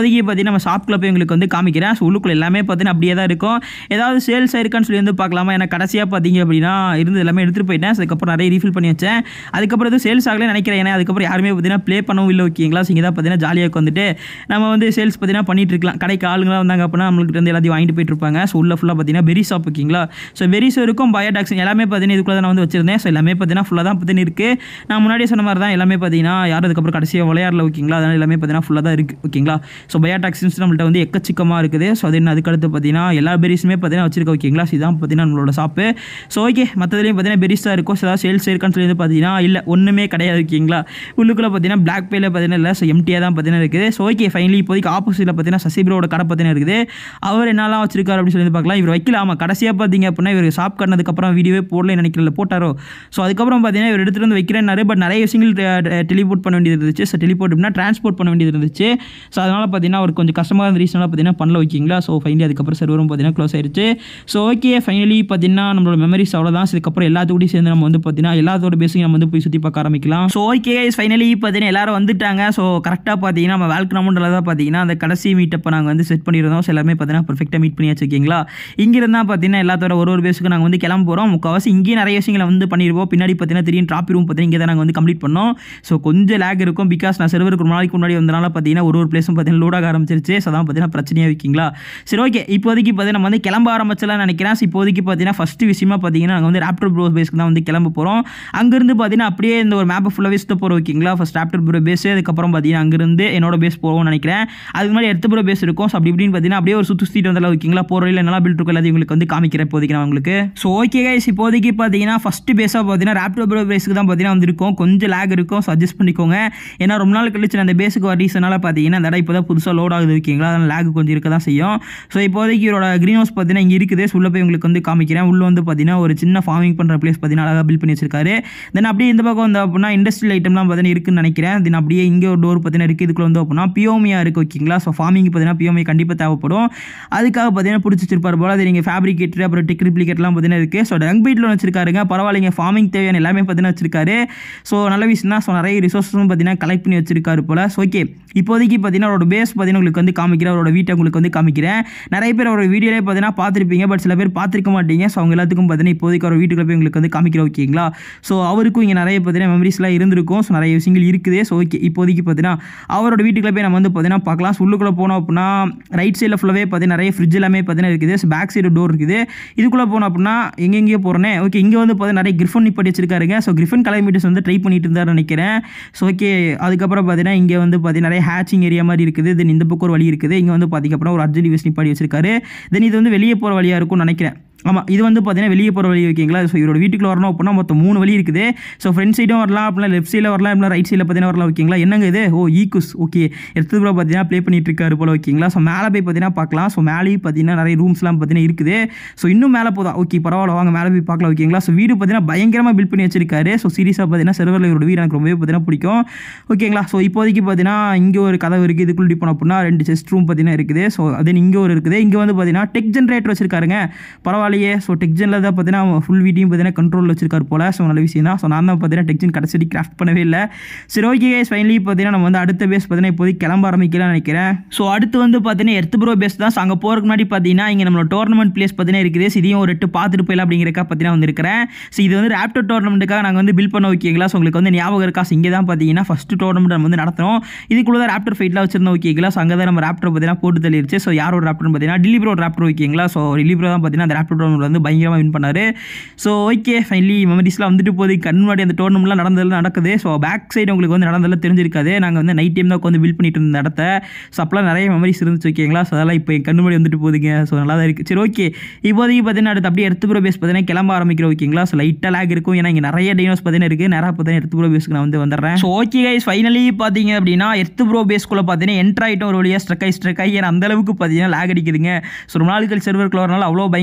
பார்த்தீங்கன்னா நம்ம ஷாப்குள்ளே போய் உங்களுக்கு வந்து காமிக்கிறேன் ஸோ உள்ளுக்குள்ள எல்லாமே பார்த்தீங்கன்னா அப்படியே தான் இருக்கும் ஏதாவது சேல்ஸ் ஆயிருக்கான்னு சொல்லி வந்து பார்க்கலாமா ஏன்னா கடைசியாக பார்த்தீங்க அப்படின்னா இருந்து எல்லாமே எடுத்துகிட்டு போயிட்டேன் So, அதுக்கப்புறம் நிறைய ரீஃபில் பண்ணி வச்சேன் அதுக்கப்புறம் எதுவும் சேல்ஸ் ஆகலன்னு நினைக்கிறேன் ஏன்னா அதுக்கப்புறம் யாருமே பார்த்தீங்கன்னா ப்ளே பண்ணவும் இல்லை ஓகேங்களா ஸோ இங்கே தான் பார்த்தீங்கன்னா ஜாலியாக உட்காந்துட்டு நம்ம வந்து சேல்ஸ் பார்த்தீங்கன்னா பண்ணிட்டு இருக்கலாம் கடைக்கு ஆளுங்களாம் வந்தாங்க அப்படின்னா நம்மளுக்கு வந்து எல்லாத்தையும் வாங்கிட்டு போயிட்டு இருப்பாங்க ஸோ உள்ள ஃபுல்லாக பார்த்தீங்கன்னா பெரி ஷாப் ஓகேங்களா ஸோ பெரிஸ் இருக்கும் பயோடாக்ஸ் எல்லாமே பார்த்தீங்கன்னா இதுக்குள்ள தான் நான் வந்து வச்சிருந்தேன் ஸோ எல்லாமே பார்த்தீங்கன்னா ஃபுல்லாக தான் பார்த்தீங்கன்னா இருக்குது நான் முன்னாடியே சொன்ன மாதிரி தான் எல்லாமே பார்த்தீங்கன்னா யாரும் அதுக்கப்புறம் கடைசியாக விளையாடல ஓகேங்களா அதனால எல்லாமே பார்த்தீங்கன்னா ஃபுல்லாக தான் இருக்குது ஓகேங்களா ஸோ பயோடாக்சின்ஸ் நம்மள்ட்ட வந்து எக்கச்சக்கமாக இருக்குது ஸோ அது என்ன அதுக்கடுத்து பார்த்தீங்கன்னா எல்லா பெரிஸுமே பார்த்தீங்கன்னா வச்சிருக்கோம் ஓகேங்களா ஸோ இதான் பார்த்தீங்கன்னா நம்மளோட ஷாப்பு ஸோ ஓகே மற்றதுலேயும் பார்த்தீங்கன்னா பெரிஸ் தான் இருக்கும் ஸோ ஏதாவது சேல்ஸ் இருக்கான்னு சொல்லி வந்து பார்த்தீங்கன்னா இல்லை ஒன்றுமே கிடையாது ஓகேங்களா உள்ளுக்குள்ள பார்த்தீங்கன்னா பிளாக் பேல பார்த்தீங்கன்னா இல்லை ஸோ எம்டியாக தான் பார்த்தீங்கன்னா இருக்குது ஸோ ஓகே ஃபைனலி இப்போதைக்கு ஆப்போசிட்டில் பார்த்தீங்கன்னா சசிபரோட கடை பார்த்தீங்கன்னா இருக்குது அவர் என்னெல்லாம் வச்சிருக்காரு அப்படின்னு சொல்லி பார்க்கலாம் இவர் வைக்கல ஆமாம் கடைசியாக பார்த்தீங்க அப்படின்னா இவர் ஷாப் கட்டினதுக்கப்புறம் வீடியோவே போடல நினைக்கல போட்டாரோ ஸோ அதுக்கப்புறம் பார்த்தீங்கன்னா இவர் எடுத்துகிட்டு வந்து வைக்கிறேன்னாரு பட் நிறைய விஷயங்கள் டெலிபோர்ட் பண்ண வேண்டியது இருந்துச்சு ஸோ டெலிபோர்ட் அப்படின்னா ட்ரான்ஸ்போர்ட் பண்ண வேண்டியது இருந்துச்சு ஸோ அதனால் பார்த்தீங்கன்னா அவருக்கு கொஞ்சம் கஷ்டமாக இருந்த ரீசனாக பார்த்தீங்கன்னா பண்ணல வைக்கிங்களா ஸோ ஃபைனலி அதுக்கப்புறம் சர்வரும் பார்த்தீங்கன்னா க்ளோஸ் ஆயிடுச்சு ஸோ ஓகே ஃபைனலி பார்த்தீங்கன்னா நம்மளோட மெமரிஸ் அவ்வளோதான் இதுக்கப்புறம் எல்லாத்துக்கூடயும் சேர்ந்து நம்ம வந்து பார்த்தீங்கன்னா எல்லாத்தோட பேஸையும் நம்ம வந்து போய் சுற்றி பார்க்க ஆரம்பிக்கலாம் ஸோ ஓகே ஃபைனலி பார்த்தீங்கன்னா எல்லாரும் வந்துட்டாங்க ஸோ கரெக்டாக பார்த்தீங்கன்னா நம்ம வேல்க்ரமௌண்டில் தான் பார்த்தீங்கன்னா அந்த கடைசி மீட்டப்பை நாங்கள் வந்து செட் பண்ணியிருந்தோம் ஸோ எல்லாருமே பார்த்தீங்கன்னா பர்ஃபெக்டாக மீட் பண்ணி வச்சுருக்கீங்களா இங்கிருந்தா பார்த்தீங்கன்னா எல்லாத்தோட ஒரு ஒரு பேஸுக்கு நாங்கள் வந்து கிளம்ப போகிறோம் முக்கால்வாசி இங்கேயும் நிறைய விஷயங்களை வந்து பண்ணிடுவோம் பின்னாடி பார்த்தீங்கன்னா திடீர்னு ட்ராப்பி ரூம் பார்த்தீங்கன்னா இங்கே தான் நாங்கள் வந்து கம்ப்ளீட் பண்ணோம் ஸோ கொஞ்சம் லேக் இருக்கும் பிகாஸ் நான் சர்வருக்கு ஒரு நாளைக்கு முன்னாடி வந்தனால பார்த்தீங்கன்னா ஒரு ஒரு பிளேஸும் பார்த்தீங்கன்னா லோட் ஆக ஆரம்பிச்சிருச்சு ஸோ அதான் பார்த்தீங்கன்னா பிரச்சனையாக வைக்கிங்களா சரி ஓகே இப்போதைக்கு பார்த்தீங்கன்னா நம்ம வந்து கிளம்ப ஆரம்பிச்சலாம் நினைக்கிறேன் So, இப்போதைக்கு பார்த்தீங்கன்னா ஃபஸ்ட்டு விஷயமா பார்த்தீங்கன்னா நாங்கள் வந்து ராப்டர் ப்ரோ பேஸ்க்கு தான் வந்து கிளம்ப போகிறோம் அங்கேருந்து பார்த்தீங்கன்னா அப்படியே இந்த ஒரு மேப்பை ஃபுல்லாகவே சுத்த போகிறோம் ஓகேங்களா ஃபஸ்ட் ராப்டர் ப்ரோ பேஸ் அதுக்கப்புறம் பார்த்தீங்கன்னா அங்கேருந்து என்னோட பேஸ் போவோம்னு நினைக்கிறேன் அதுக்கு முன்னாடி எடுத்து ப்ரோ பேஸ் இருக்கும் ஸோ அப்படி இப்படின்னு பார்த்தீங்கன்னா அப்படியே ஒரு சுற்றி சுற்றிட்டு வந்தாலும் ஓகேங்களா போகிற வழியில் நல்லா பில்ட் இருக்கும் எல்லாத்தையும் உங்களுக்கு வந்து காமிக்கிறேன் இப்போதைக்கு நான் உங்களுக்கு ஸோ ஓகே கைஸ் இப்போதைக்கு பார்த்தீங்கன்னா ஃபஸ்ட்டு பேஸாக பார்த்தீங்கன்னா ராப்டர் ப்ரோ பேஸுக்கு தான் பார்த்தீங்கன்னா வந்திருக்கும் கொஞ்சம் லேக் இருக்கும் ஸோ அட்ஜஸ்ட் பண்ணிக்கோங்க ஏன்னா ரொம்ப நாள் கழிச்சு நான் அந்த பேஸுக்கு வர ரீசனால பார்த்தீங்கன்னா இந்த இடம் இப்போ தான் புதுசாக லோட் ஆகுது ஓகேங்களா அதனால் லேக் கொஞ்சம் இருக்க தான் செய்யும் ஸோ இப்போதைக்கு இதோட க்ரீன் ஹவுஸ் பார்த்தீங்கன்னா இங்கே இருக்குது ஸோ உள்ள போய் உங்களுக்கு வந்து காமிக்கிறேன் உள்ள வந்து பார்த்தீங்கன்னா ஒரு சின்ன ஃபார்மிங் பண்ணுற பிளேஸ் பார்த்தீங்கன்னா அழகாக பில் பண்ணி வச்சிருக்காரு தென் அப்படியே இந்த பக்கம் வந்து அப்படின்னா இண்டஸ்ட்ரியல் ஐட்டம்லாம் பார்த்தீங்கன்னா இருக்குன்னு நினைக்கிறேன் தென் அப்படியே இங்கே ஒரு டோர் பார்த்தீங்கன்னா இருக்குது இதுக்குள்ள வந்து அப்படின்னா பியோமியா இருக்குது ஓகேங்களா ஸோ ஃபார்மிங் பார்த்தீங்கன்னா பியோமி கண்டிப்பாக தேவைப்படும் அதுக்காக பார்த்தீங்கன்னா பிடிச்சி வச்சிருப்பார் போல அது நீங்கள் ஃபேப்ரிகேட்டர் அப்புறம் டெக் ரிப்ளிகேட்லாம் பார்த்தீங்கன்னா இருக்குது ஸோ டங் பீட்டில் வச்சிருக்காருங்க பரவாயில்லைங்க ஃபார்மிங் தேவையான எல்லாமே பார்த்தீங்கன்னா வச்சிருக்காரு ஸோ நல்ல விஷயம் தான் ஸோ நிறைய ரிசோர்ஸும் பார்த்தீங்கன்னா கலெக்ட் பண்ணி வச்சிருக்காரு போல ஸோ ஓகே இப்போதைக்கு பார்த்தீங்கன்னா அவரோட பேஸ் பார்த்தீங்கன்னா உங்களுக்கு வந்து காமிக்கிறேன் அவரோட வீட்டை உங்களுக்கு வந்து காமிக்கிறேன் நிறைய பேர் அவரோட வீடியோலே பார்த்தீங்கன்னா பார்த்துருப்பீங்க பட் சில பேர் பார்த்துருக்க மாட்டீங்க ஸோ அவங்க எல்லாத்துக்கும் பார்த்தீங்கன்னா இப்போதைக்கு அவர் வீட்டுக்குள்ள போய் உங்களுக்கு வந்து காமிக்கிற ஓகேங்களா ஸோ அவருக்கும் இங்கே நிறைய பார்த்தீங்கன்னா மெமரிஸ்லாம் இருந்திருக்கும் ஸோ நிறைய விஷயங்கள் இருக்குது ஸோ ஓகே இப்போதைக்கு பார்த்தீங்கன்னா அவரோட வீட்டுக்குள்ள போய் நம்ம வந்து பார்த்தீங்கன்னா பார்க்கலாம் So, உள்ளுக்குள்ள போனோம் அப்படின்னா ரைட் சைடில் ஃபுல்லாகவே பார்த்தீங்கன்னா நிறைய ஃப்ரிட்ஜ் எல்லாமே பார்த்தீங்கன்னா இருக்குது ஸோ பேக் சைடு டோர் இருக்குது இதுக்குள்ளே போனோம் அப்படின்னா எங்கெங்கேயோ போகிறேனே ஓகே இங்கே வந்து பார்த்தீங்கன்னா நிறைய கிரிஃபன் நிப்பாட்டி வச்சிருக்காருங்க ஸோ கிரிஃபன் கிளைமீட்டர்ஸ் வந்து ட்ரை பண்ணிட்டு இருந்தாருன்னு நினைக்கிறேன் ஸோ ஓகே அதுக்கப்புறம் பார்த்தீங்கன்னா இங்கே வந்து பார்த்தீங்கன்னா நிறைய ஹேச்சிங் ஏரியா மாதிரி இருக்குது தென் இந்த பக்கம் ஒரு வழி இருக்குது இங்கே வந்து பார்த்தீங்க அப்படின்னா ஒரு அர்ஜென்ட் யூஸ் நிப்பாடி வச்சிருக்காரு தென் இது வந்து வெளியே போகிற வழியாக இருக்கும்னு நினைக்கிறேன் ஆமாம் இது வந்து பார்த்தீங்கன்னா வெளியே போகிற வழி ஓகேங்களா ஸோ இவரோட வீட்டுக்குள்ள வரணும் அப்படின்னா மொத்தம் மூணு வழி இருக்குது ஸோ ஃப்ரண்ட் சைடும் வரலாம் அப்படின்னா லெஃப்ட் சைடில் வரலாம் அப்படின்னா ரைட் சைடில் பார்த்தீங்கன்னா வரலாம் ஓகேங்களா என்னங்க இது ஓ ஈக்குஸ் ஓகே எடுத்து கூட பார்த்தீங்கன்னா ப்ளே பண்ணிட்டு இருக்காரு போல ஓகேங்களா ஸோ மேலே போய் பார்த்தீங்கன்னா பார்க்கலாம் ஸோ மேலேயும் பார்த்தீங்கன்னா நிறைய ரூம்ஸ்லாம் பார்த்தீங்கன்னா இருக்குது ஸோ இன்னும் மேலே போதா ஓகே பரவாயில்ல வாங்க மேலே போய் பார்க்கலாம் ஓகேங்களா ஸோ வீடு பார்த்தீங்கன்னா பயங்கரமாக பில்ட் பண்ணி வச்சிருக்காரு ஸோ சீரியஸாக பார்த்தீங்கன்னா செர்வரில் இவரோட வீடு எனக்கு ரொம்பவே பார்த்தீங்கன்னா பிடிக்கும் ஓகேங்களா ஸோ இப்போதைக்கு பார்த்தீங்கன்னா இங்கே ஒரு கதவு இருக்குது இதுக்குள்ள போனோம் அப்படின்னா ரெண்டு செஸ்ட் ரூம் பார்த்தீங்கன்னா இருக்குது ஸோ அதே இங்கே ஒரு இருக்குது இங்கே வந்து பார்த்தீங்கன்னா டெக் ஜென்ரேட்டர் வச்சிருக்காருங்க பரவாயில்லையே ஸோ டெக்ஜனில் தான் பார்த்தீங்கன்னா ஃபுல் வீட்டையும் பார்த்தீங்கன்னா கண்ட்ரோலில் வச்சிருக்காரு போல ஸோ நல்ல விஷயம் தான் ஸோ நான் தான் பார்த்தீங்கன்னா டெக்ஜன் கடைசி கிராஃப்ட் பண்ணவே இல்லை சரி ஓகே கைஸ் ஃபைனலி பார்த்தீங்கன்னா நம்ம வந்து அடுத்த பேஸ் பார்த்தீங்கன்னா இப்போதைக்கு கிளம்ப ஆரம்பிக்கலாம்னு நினைக்கிறேன் ஸோ அடுத்து வந்து பார்த்தீங்கன்னா எர்த் ப்ரோ பேஸ் தான் ஸோ அங்கே போகிறதுக்கு முன்னாடி பார்த்தீங்கன்னா இங்கே நம்மளோட டோர்னமெண்ட் பிளேஸ் பார்த்தீங்கன்னா இருக்குது ஸோ இதையும் ஒரு எட்டு பார்த்துட்டு போயிடலாம் அப்படிங்கிறக்கா பார்த்தீங்கன்னா வந்திருக்கிறேன் ஸோ இது வந்து ரேப்டர் டோர்னமெண்ட்டுக்காக நாங்கள் வந்து பில் பண்ண ஓகேங்களா ஸோ உங்களுக்கு வந்து ஞாபகம் இருக்கா ஸோ இங்கே தான் பார்த்தீங்கன்னா ஃபஸ்ட்டு டோர்னமெண்ட் நம்ம வந்து நடத்துகிறோம் இதுக்குள்ள தான் ரேப்டர் ஃபைட்லாம் வச்சிருந்தோம் ஓகேங்களா ஸோ அங்கே தான் நம்ம ரேப்டர் பார்த்தீங்கன்னா போட்டு தள்ளிடுச்சு ஸோ யாரோட ரேப்டர் பார்த்தீங்கன்னா டிலிப்ரோ ரேப்டர் ஓகேங்களா ஸோ டிலிப்ரோ தான் பார்த்தீங்கன்னா அந்த ரேப்டர் டோர்னமெண்ட் வந்து பயங்கரமாக வின் பண்ணாரு ஸோ ஓகே ஃபைனலி மெமரிஸ்லாம் வந்துட்டு போகுது கண் முன்னாடி அந்த டோர்னமெண்ட்லாம் நடந்ததெல்லாம் நடக்குது ஸோ பேக் சைடு உங்களுக்கு வந்து நடந்ததெல்லாம் தெரிஞ்சிருக்காது நாங்கள் வந்து நைட் டைம் தான் உட்காந்து பில் பண்ணிட்டு இருந்த இடத்த ஸோ அப்போலாம் நிறைய மெமரிஸ் இருந்துச்சு ஓகேங்களா ஸோ அதெல்லாம் இப்போ என் கண் முன்னாடி வந்துட்டு போகுதுங்க ஸோ நல்லா தான் இருக்குது சரி ஓகே இப்போதைக்கு பார்த்தீங்கன்னா அடுத்து அப்படியே எடுத்து ப்ரோ பேஸ் பார்த்தீங்கன்னா கிளம்ப ஆரம்பிக்கிறோம் ஓகேங்களா ஸோ லைட்டாக லேக் இருக்கும் ஏன்னா இங்கே நிறைய டைனோஸ் பார்த்தீங்கன்னா இருக்குது நேராக பார்த்தீங்கன்னா எடுத்து ப்ரோ பேஸ்க்கு நான் வந்து வந்துடுறேன் ஸோ ஓகே கைஸ் ஃபைனலி பார்த்தீங்க அப்படின்னா எர்த்து ப்ரோ பேஸ்க்குள்ளே பார்த்தீங்கன்னா என்ட்ரு ஆகிட்டோம் ஒரு வழியாக ஸ்ட்ரக் ஆகி ஸ்ட்ரக் ஆகி ஏன்னா அந்த அளவுக்கு பார்த்தீங்கன்னா லேக் அடிக்குதுங்க ஸோ ரொம்ப நாள் கழிச்சு சர்வருக்குள்ள வரனால அவ்வளோ பயங்கர லேக்காக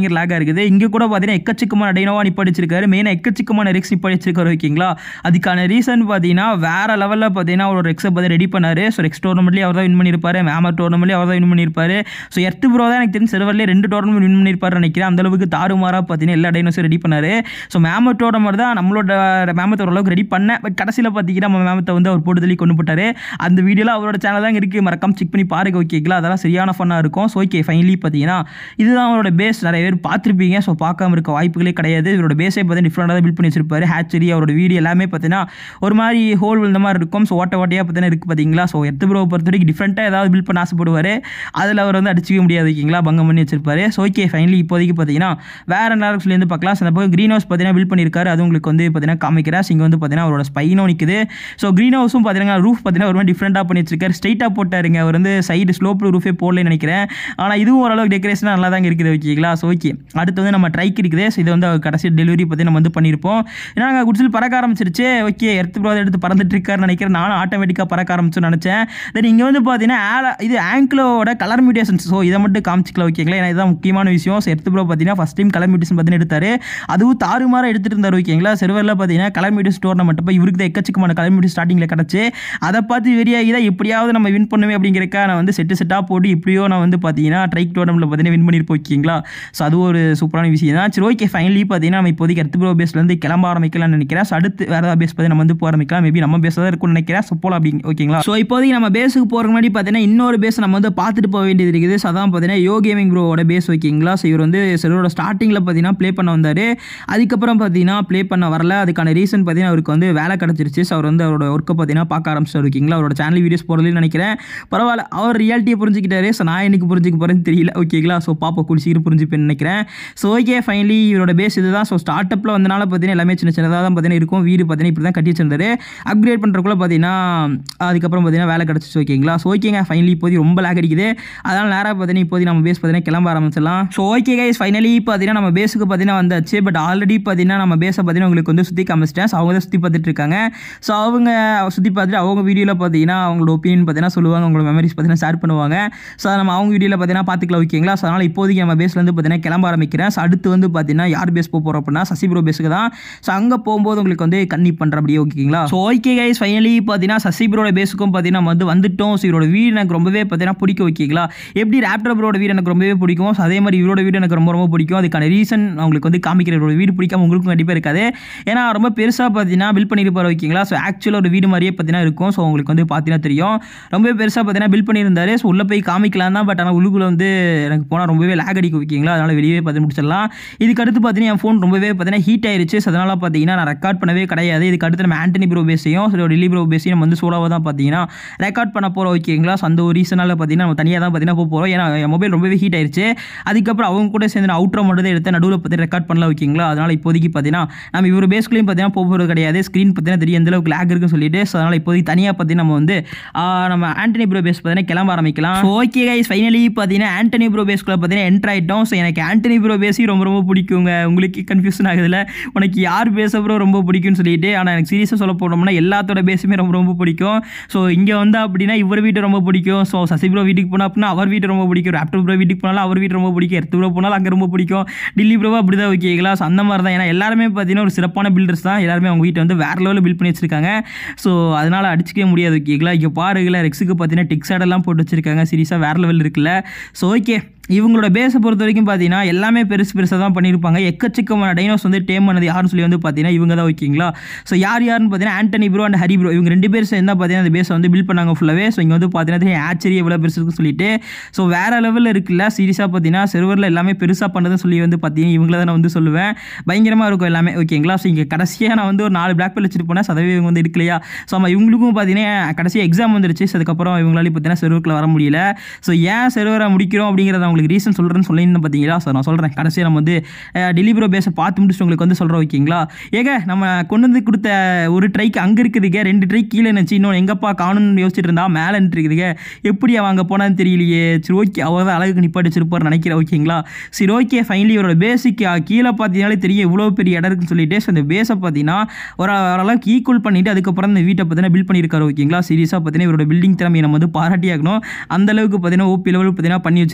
இருக்குது இங்கே கூட பார்த்தீங்கன்னா எக்கச்சக்கமான டைனோவா நிப்பாடிச்சிருக்காரு மெயினாக எக்கச்சக்கமான ரெக்ஸ் நிப்பாடிச்சிருக்காரு ஓகேங்களா அதுக்கான ரீசன் பார்த்தீங்கன்னா வேற லெவலில் பார்த்தீங்கன்னா ஒரு ரெக்ஸை பார்த்து ரெடி பண்ணார் ஸோ ரெக்ஸ் டோர்னமெண்ட்லேயே அவர் தான் வின் பண்ணியிருப்பாரு மேமர் டோர்னமெண்ட்லேயே அவர் தான் வின் பண்ணியிருப்பாரு ஸோ எர்த்து ப்ரோ தான் எனக்கு தெரிஞ்ச செர்வர்லேயே ரெண்டு டோர்னமெண்ட் வின் பண்ணியிருப்பாரு நினைக்கிறேன் அந்த அளவுக்கு தாறுமாறாக பார்த்தீங்கன்னா எல்லா டைனோஸும் ரெடி பண்ணாரு ஸோ மேமர் டோர்னமெண்ட் தான் நம்மளோட மேமத்தை ஓரளவுக்கு ரெடி பண்ணேன் பட் கடைசியில் பார்த்தீங்கன்னா நம்ம மேமத்தை வந்து அவர் போட்டு தள்ளி கொண்டு போட்டார் அந்த வீடியோலாம் அவரோட சேனல் தான் இருக்குது மறக்காம செக் பண்ணி பாருங்க ஓகேங்களா அதெல்லாம் சரியான ஃபன்னாக இருக்கும் ஸோ ஓகே ஃபைனலி பார்த்தீங்கன்னா இதுதான் அவரோட பேஸ் நிறைய பேர் பார்த்துருப்பீங்க ஸோ பார்க்காம இருக்க வாய்ப்புகளே கிடையாது இவரோட பேஸே பார்த்தீங்கன்னா டிஃப்ரெண்டாக தான் பில்ட் பண்ணி வச்சிருப்பாரு ஹேச்சரி அவரோட வீடியோ எல்லாமே பார்த்தீங்கன்னா ஒரு மாதிரி ஹோல் விழுந்த மாதிரி இருக்கும் ஸோ ஓட்ட ஓட்டையாக பார்த்தீங்கன்னா இருக்குது பார்த்தீங்களா ஸோ எத்து ப்ரோ பொறுத்த வரைக்கும் டிஃப்ரெண்ட்டாக ஏதாவது பில்ட் பண்ண ஆசைப்படுவார் அதில் அவர் வந்து அடிச்சிக்க முடியாது ஓகேங்களா பங்கம் பண்ணி வச்சிருப்பாரு ஸோ ஓகே ஃபைனலி இப்போதைக்கு பார்த்தீங்கன்னா வேறு நேரத்துலேருந்து பார்க்கலாம் ஸோ அந்த பக்கம் க்ரீன் ஹவுஸ் பார்த்தீங்கன்னா பில்ட் பண்ணியிருக்காரு அது உங்களுக்கு வந்து பார்த்தீங்கன்னா காமிக்கிறேன் இங்கே வந்து பார்த்தீங்கன்னா அவரோட ஸ்பைனும் நிற்குது ஸோ க்ரீன் ஹவுஸும் பார்த்தீங்கன்னா ரூஃப் பார்த்தீங்கன்னா ஒரு மாதிரி டிஃப்ரெண்ட்டாக பண்ணி வச்சிருக்காரு ஸ்ட்ரைட்டாக போட்டாருங்க அவர் வந்து சைடு ஸ்லோப் ரூஃபே போடலன்னு நினைக்கிறேன் ஆனால் இதுவும் ஓரளவுக்கு டெக்கரேஷனாக நல்லா தாங்க இருக்குது ஓகேங்களா ஸோ ஓகே அடுத்து வந்து நம்ம ட்ரைக் இருக்குது ஸோ இது வந்து அவர் கடைசி டெலிவரி பற்றி நம்ம வந்து பண்ணியிருப்போம் ஏன்னா நாங்கள் குடிச்சில் பறக்க ஆரம்பிச்சிருச்சு ஓகே எடுத்து ப்ரோ எடுத்து பறந்துட்டு இருக்காருன்னு நினைக்கிறேன் நானும் ஆட்டோமேட்டிக்காக பறக்க ஆரம்பிச்சுன்னு நினச்சேன் தென் இங்கே வந்து பார்த்தீங்கன்னா ஆல இது ஆங்கிளோட கலர் மியூட்டேஷன்ஸ் ஸோ இதை மட்டும் காமிச்சிக்கலாம் ஓகேங்களா ஏன்னா இதுதான் முக்கியமான விஷயம் ஸோ எடுத்து ப்ரோ பார்த்தீங்கன்னா ஃபஸ்ட் டைம் கலர் மியூட்டேஷன் பார்த்தீங்கன்னா எடுத்தாரு அதுவும் தாறுமாறாக எடுத்துட்டு இருந்தார் ஓகேங்களா செர்வரில் பார்த்தீங்கன்னா கலர் மியூட்டேஷன் டோர்னமெண்ட் இப்போ இவருக்கு தான் எக்கச்சக்கமான கலர் மியூட்டேஷன் ஸ்டார்டிங்கில் கிடச்சி அதை பார்த்து வெறியாகி தான் எப்படியாவது நம்ம வின் பண்ணுவேன் அப்படிங்கிறக்கா நான் வந்து செட்டு செட்டாக போட்டு இப்படியோ நான் வந்து பார்த்தீங்கன்னா ட்ரைக் டோர்னமெண்ட்டில் பார்த்தீங்கன்னா வின் பண்ணியிருப்போம் ஓகேங்களா ஸோ அது ஒரு சூப்பரான விஷயம் தான் சரி ஓகே ஃபைனலி பார்த்தீங்கன்னா நம்ம இப்போதைக்கு அடுத்த ப்ரோ பேஸ்லேருந்து கிளம்ப ஆரம்பிக்கலாம்னு நினைக்கிறேன் ஸோ அடுத்து வேறு ஏதாவது பேஸ் பார்த்து நம்ம வந்து போக ஆரம்பிக்கலாம் மேபி நம்ம பேஸ் தான் இருக்கும்னு நினைக்கிறேன் ஸோ போகலாம் அப்படி ஓகேங்களா ஸோ இப்போதைக்கு நம்ம பேஸுக்கு போகிற முன்னாடி பார்த்தீங்கன்னா இன்னொரு பேஸ் நம்ம வந்து பார்த்துட்டு போக வேண்டியது இருக்குது ஸோ அதான் பார்த்தீங்கன்னா யோ கேமிங் ப்ரோவோட பேஸ் ஓகேங்களா ஸோ இவர் வந்து செலவோட ஸ்டார்டிங்கில் பார்த்தீங்கன்னா ப்ளே பண்ண வந்தார் அதுக்கப்புறம் பார்த்தீங்கன்னா ப்ளே பண்ண வரல அதுக்கான ரீசன் பார்த்தீங்கன்னா அவருக்கு வந்து வேலை கிடச்சிருச்சு ஸோ அவர் வந்து அவரோட ஒர்க்கை பார்த்தீங்கன்னா பார்க்க ஆரம்பிச்சார் ஓகேங்களா அவரோட சேனல் வீடியோஸ் போகிறதுன்னு நினைக்கிறேன் பரவாயில்ல அவர் ரியாலிட்டியை புரிஞ்சுக்கிட்டாரு ஸோ நான் எனக்கு புரிஞ்சுக்க போகிறேன்னு தெரியல ஓகேங்களா ஸோ பாப்பா குடிச்சிக்கிட்டு புரிஞ்சுப்பேன்னு நினைக்கிறேன் ஸோ ஓகே ஃபைனலி இவரோட பேஸ் இதுதான் ஸோ ஸ்டார்ட் அப்பில் வந்தனால பார்த்தீங்கன்னா எல்லாமே சின்ன சின்னதாக தான் பார்த்தீங்கன்னா இருக்கும் வீடு பார்த்தீங்கன்னா இப்படி தான் கட்டி வச்சிருந்தாரு அப்கிரேட் பண்ணுறக்குள்ள பார்த்தீங்கன்னா அதுக்கப்புறம் பார்த்தீங்கன்னா வேலை கிடச்சிச்சு ஓகேங்களா ஸோ ஓகேங்க ஃபைனலி இப்போதைக்கு ரொம்ப லேக் அடிக்குது அதனால் நேராக பார்த்தீங்கன்னா இப்போதைக்கு நம்ம பேஸ் பார்த்தீங்கன்னா கிளம்ப ஆரம்பிச்சிடலாம் ஸோ ஓகே கைஸ் ஃபைனலி பார்த்தீங்கன்னா நம்ம பேஸுக்கு பார்த்தீங்கன்னா வந்தாச்சு பட் ஆல்ரெடி பார்த்தீங்கன்னா நம்ம பேஸை பார்த்தீங்கன்னா உங்களுக்கு வந்து சுற்றி காமிச்சிட்டேன் ஸோ அவங்க தான் சுற்றி பார்த்துட்டு இருக்காங்க ஸோ அவங்க சுற்றி பார்த்துட்டு அவங்க வீடியோவில் பார்த்தீங்கன்னா அவங்களோட ஒப்பீனியன் பார்த்தீங்கன்னா சொல்லுவாங்க அவங்களோட மெமரிஸ் பார்த்தீங்கன்னா ஷேர் பண்ணுவாங்க ஸோ அதை நம்ம அவங்க வீடியோவில் பார்த்தீங்கன்னா பார்த்துக்கலாம் ஓகேங்களா ஸோ அதனால் இப்போதைக்கு நம்ம பேஸ்லேருந்து பார்த்தீங்கன்னா கிளம்ப ஆரம்பிக்கிறேன் ஸோ அடுத்து வந்து பார்த்தீங்கன்னா யார் பேஸ் போக போகிறோம் அப்படின்னா சசி ப்ரோ பேஸுக்கு தான் ஸோ அங்கே போகும்போது உங்களுக்கு வந்து கன்னி பண்ணுற அப்படியே ஓகேங்களா ஸோ ஓகே கைஸ் ஃபைனலி பார்த்தீங்கன்னா சசி ப்ரோட பேஸுக்கும் பார்த்தீங்கன்னா நம்ம வந்து வந்துட்டோம் ஸோ இவரோட வீடு எனக்கு ரொம்பவே பார்த்தீங்கன்னா பிடிக்கும் ஓகேங்களா எப்படி ரேப்டர் ப்ரோட வீடு எனக்கு ரொம்பவே பிடிக்கும் ஸோ அதே மாதிரி இவரோட வீடு எனக்கு ரொம்ப ரொம்ப பிடிக்கும் அதுக்கான ரீசன் அவங்களுக்கு வந்து காமிக்கிற இவரோட வீடு பிடிக்காம உங்களுக்கும் கண்டிப்பாக இருக்காது ஏன்னா ரொம்ப பெருசாக பார்த்தீங்கன்னா பில்ட் பண்ணியிருப்பார் ஓகேங்களா ஸோ ஆக்சுவலாக ஒரு வீடு மாதிரியே பார்த்தீங்கன்னா இருக்கும் ஸோ உங்களுக்கு வந்து பார்த்தீங்கன்னா தெரியும் ரொம்பவே பெருசாக பார்த்தீங்கன்னா பில்ட் பண்ணியிருந்தாரு ஸோ உள்ளே போய் காமிக்கலாம் தான் பட் ஆனால் உள்ளுக்குள்ள வந்து எனக்கு போனால் ரொம்பவே லேக் அடிக்கும் ஓகேங்களா அதனால் வெளியே பார்த்து முடிச்சிடலாம் இதுக்கு அடுத்து பார்த்தீங்கன்னா என் ஃபோன் ரொம்பவே பார்த்தீங்கன்னா ஹீட் ஆயிருச்சு ஸோ அதனால் பார்த்தீங்கன்னா நான் ரெக்கார்ட் பண்ணவே கிடையாது இதுக்கு அடுத்து நம்ம ஆண்டனி ப்ரோ பேஸையும் ஸோ டெல்லி ப்ரோ பேஸையும் நம்ம வந்து சோலாவாக தான் பார்த்தீங்கன்னா ரெக்கார்ட் பண்ண போகிறோம் ஓகேங்களா ஸோ அந்த ஒரு ரீசனால் பார்த்தீங்கன்னா நம்ம தனியாக தான் பார்த்தீங்கன்னா போக போகிறோம் ஏன்னா என் மொபைல் ரொம்பவே ஹீட் ஆயிருச்சு அதுக்கப்புறம் அவங்க கூட சேர்ந்து நான் அவுட்ரோ மட்டும் தான் எடுத்து நடுவில் பற்றி ரெக்கார்ட் பண்ணல ஓகேங்களா அதனால் இப்போதைக்கு பார்த்தீங்கன்னா நம்ம இவர் பேஸ்க்குள்ளேயும் பார்த்தீங்கன்னா போக போகிறது கிடையாது ஸ்க்ரீன் பார்த்தீங்கன்னா தெரியும் எந்த அளவுக்கு லேக் இருக்குன்னு சொல்லிட்டு ஸோ அதனால் இப்போதைக்கு தனியாக பார்த்தீங்கன்னா நம்ம வந்து ஆ, நம்ம ஆண்டனி ப்ரோ பேஸ் பார்த்தீங்கன்னா கிளம்ப ஆரம்பிக்கலாம் ஸோ ஓகே கைஸ் ஃபைனலி பார்த்தீங்கன்னா ஆண்டனி ப்ரோ பேஸ்க்குள்ள பார்த்தீங்கன்னா என்ட்ரு ஆகிட்டோம் ஸோ எனக்கு ஆண்டனி ப்ரோ பேசி ரொம்ப ரொம்ப பிடிக்குங்க உங்களுக்கு கன்ஃபியூஷன் ஆகுதுல உனக்கு யார் பேச ப்ரோ ரொம்ப பிடிக்கும்னு சொல்லிட்டு ஆனால் எனக்கு சீரியஸாக சொல்ல போனோம்னா எல்லாத்தோட பேஸுமே ரொம்ப ரொம்ப பிடிக்கும் ஸோ இங்கே வந்து அப்படின்னா இவர் வீட்டு ரொம்ப பிடிக்கும் ஸோ சசி ப்ரோ வீட்டுக்கு போனால் அப்படின்னா அவர் வீட்டு ரொம்ப பிடிக்கும் ராப்டர் ப்ரோ வீட்டுக்கு போனாலும் அவர் வீட்டு ரொம்ப பிடிக்கும் எர்த்து ப்ரோ போனாலும் அங்கே ரொம்ப பிடிக்கும் டில்லி ப்ரோவா அப்படி தான் ஓகேங்களா ஸோ அந்த மாதிரி தான் ஏன்னா எல்லாருமே பார்த்தீங்கன்னா ஒரு சிறப்பான பில்டர்ஸ் தான் எல்லாருமே அவங்க வீட்டை வந்து வேறு லெவலில் பில்ட் பண்ணி வச்சிருக்காங்க ஸோ அதனால் அடிச்சிக்கவே முடியாது ஓகேங்களா இங்கே பாருங்களேன் ரெக்ஸுக்கு பார்த்தீங்கன்னா டிக்ஸாடெல்லாம் போட்டு வச்சிருக்காங்க சீரியஸாக வேறு லெவல் இருக்குல்ல ஸோ ஓகே இவங்களோட பேஸை பொறுத்த வரைக்கும் பார்த்தீங்கன்னா எல்லாமே பெருசு பெருசாக தான் பண்ணியிருப்பாங்க எக்கச்சக்கமான டைனோஸ் வந்து டேம் பண்ணது யாருன்னு சொல்லி வந்து பார்த்தீங்கன்னா இவங்க தான் ஓகேங்களா ஸோ யார் யாருன்னு பார்த்தீங்கன்னா Antony bro and Hari bro இவங்க ரெண்டு பேர் சேர்ந்து தான் பார்த்தீங்கன்னா அந்த பேஸை வந்து பில்ட் பண்ணாங்க ஃபுல்லாகவே ஸோ இங்கே வந்து பார்த்தீங்கன்னா ஆச்சரிய எவ்வளோ பெருசு இருக்குன்னு சொல்லிட்டு ஸோ வேறு லெவலில் இருக்குல்ல சீரியஸாக பார்த்தீங்கன்னா செர்வரில் எல்லாமே பெருசாக பண்ணதுன்னு சொல்லி வந்து பார்த்தீங்கன்னா இவங்கள தான் நான் வந்து சொல்லுவேன் பயங்கரமாக இருக்கும் எல்லாமே ஓகேங்களா ஸோ இங்கே கடைசியாக நான் வந்து ஒரு நாலு பிளாக் பெல் வச்சுட்டு போனேன் சதவீதம் இவங்க வந்து எடுக்கலையா ஸோ ஆமாம் இவங்களுக்கும் பார்த்தீங்கன்னா கடைசியாக எக்ஸாம் வந்துருச்சு ஸோ அதுக்கப்புறம் இவங்களால பார்த்தீங்கன்னா செர்வருக்குள்ள வர முடியல ஸோ ஏன் செர்வரை முடிக்கிறோம் அப்படிங்கிறத உங்களுக்கு ரீசன் சொல்கிறேன்னு சொல்லியிருந்தேன் பார்த்தீங்களா ஸோ நான் சொல்கிறேன் கடைசியாக நம்ம வந்து டெலிவரோ பேஸை பார்த்து முடிச்சுட்டு உங்களுக்கு வந்து சொல்கிறோம் ஓகேங்களா ஏங்க நம்ம கொண்டு வந்து கொடுத்த ஒரு ட்ரைக்கு அங்கே இருக்குதுங்க ரெண்டு ட்ரை கீழே நினச்சி இன்னொன்று எங்கப்பா காணும்னு யோசிச்சுட்டு இருந்தா மேலே இருக்குதுங்க எப்படி அவன் அங்கே போனான்னு தெரியலையே சரி ஓகே அவர் தான் அழகுக்கு நிப்பாட்டி வச்சிருப்பார் நினைக்கிறேன் ஓகேங்களா சரி ஓகே ஃபைனலி இவரோட பேசிக் கீழே பார்த்தீங்கனாலே தெரியும் இவ்வளோ பெரிய இடம் இருக்குன்னு சொல்லிட்டு ஸோ அந்த பேஸை பார்த்தீங்கன்னா ஒரு ஓரளவுக்கு ஈக்குவல் பண்ணிட்டு அதுக்கப்புறம் இந்த வீட்டை பார்த்தீங்கன்னா பில்ட் பண்ணியிருக்காரு ஓகேங்களா சீரியஸாக பார்த்தீங்கன்னா இவரோட பில்டிங் திறமையை நம்ம வந்து பாராட்டி ஆகணும் அந்த அளவுக்கு பார்த்தீங்கன்னா ஓபி லெவல் பார்த்தீங்கன்னா பண்ணி வச்சிருக்காரு ஓகேங்களா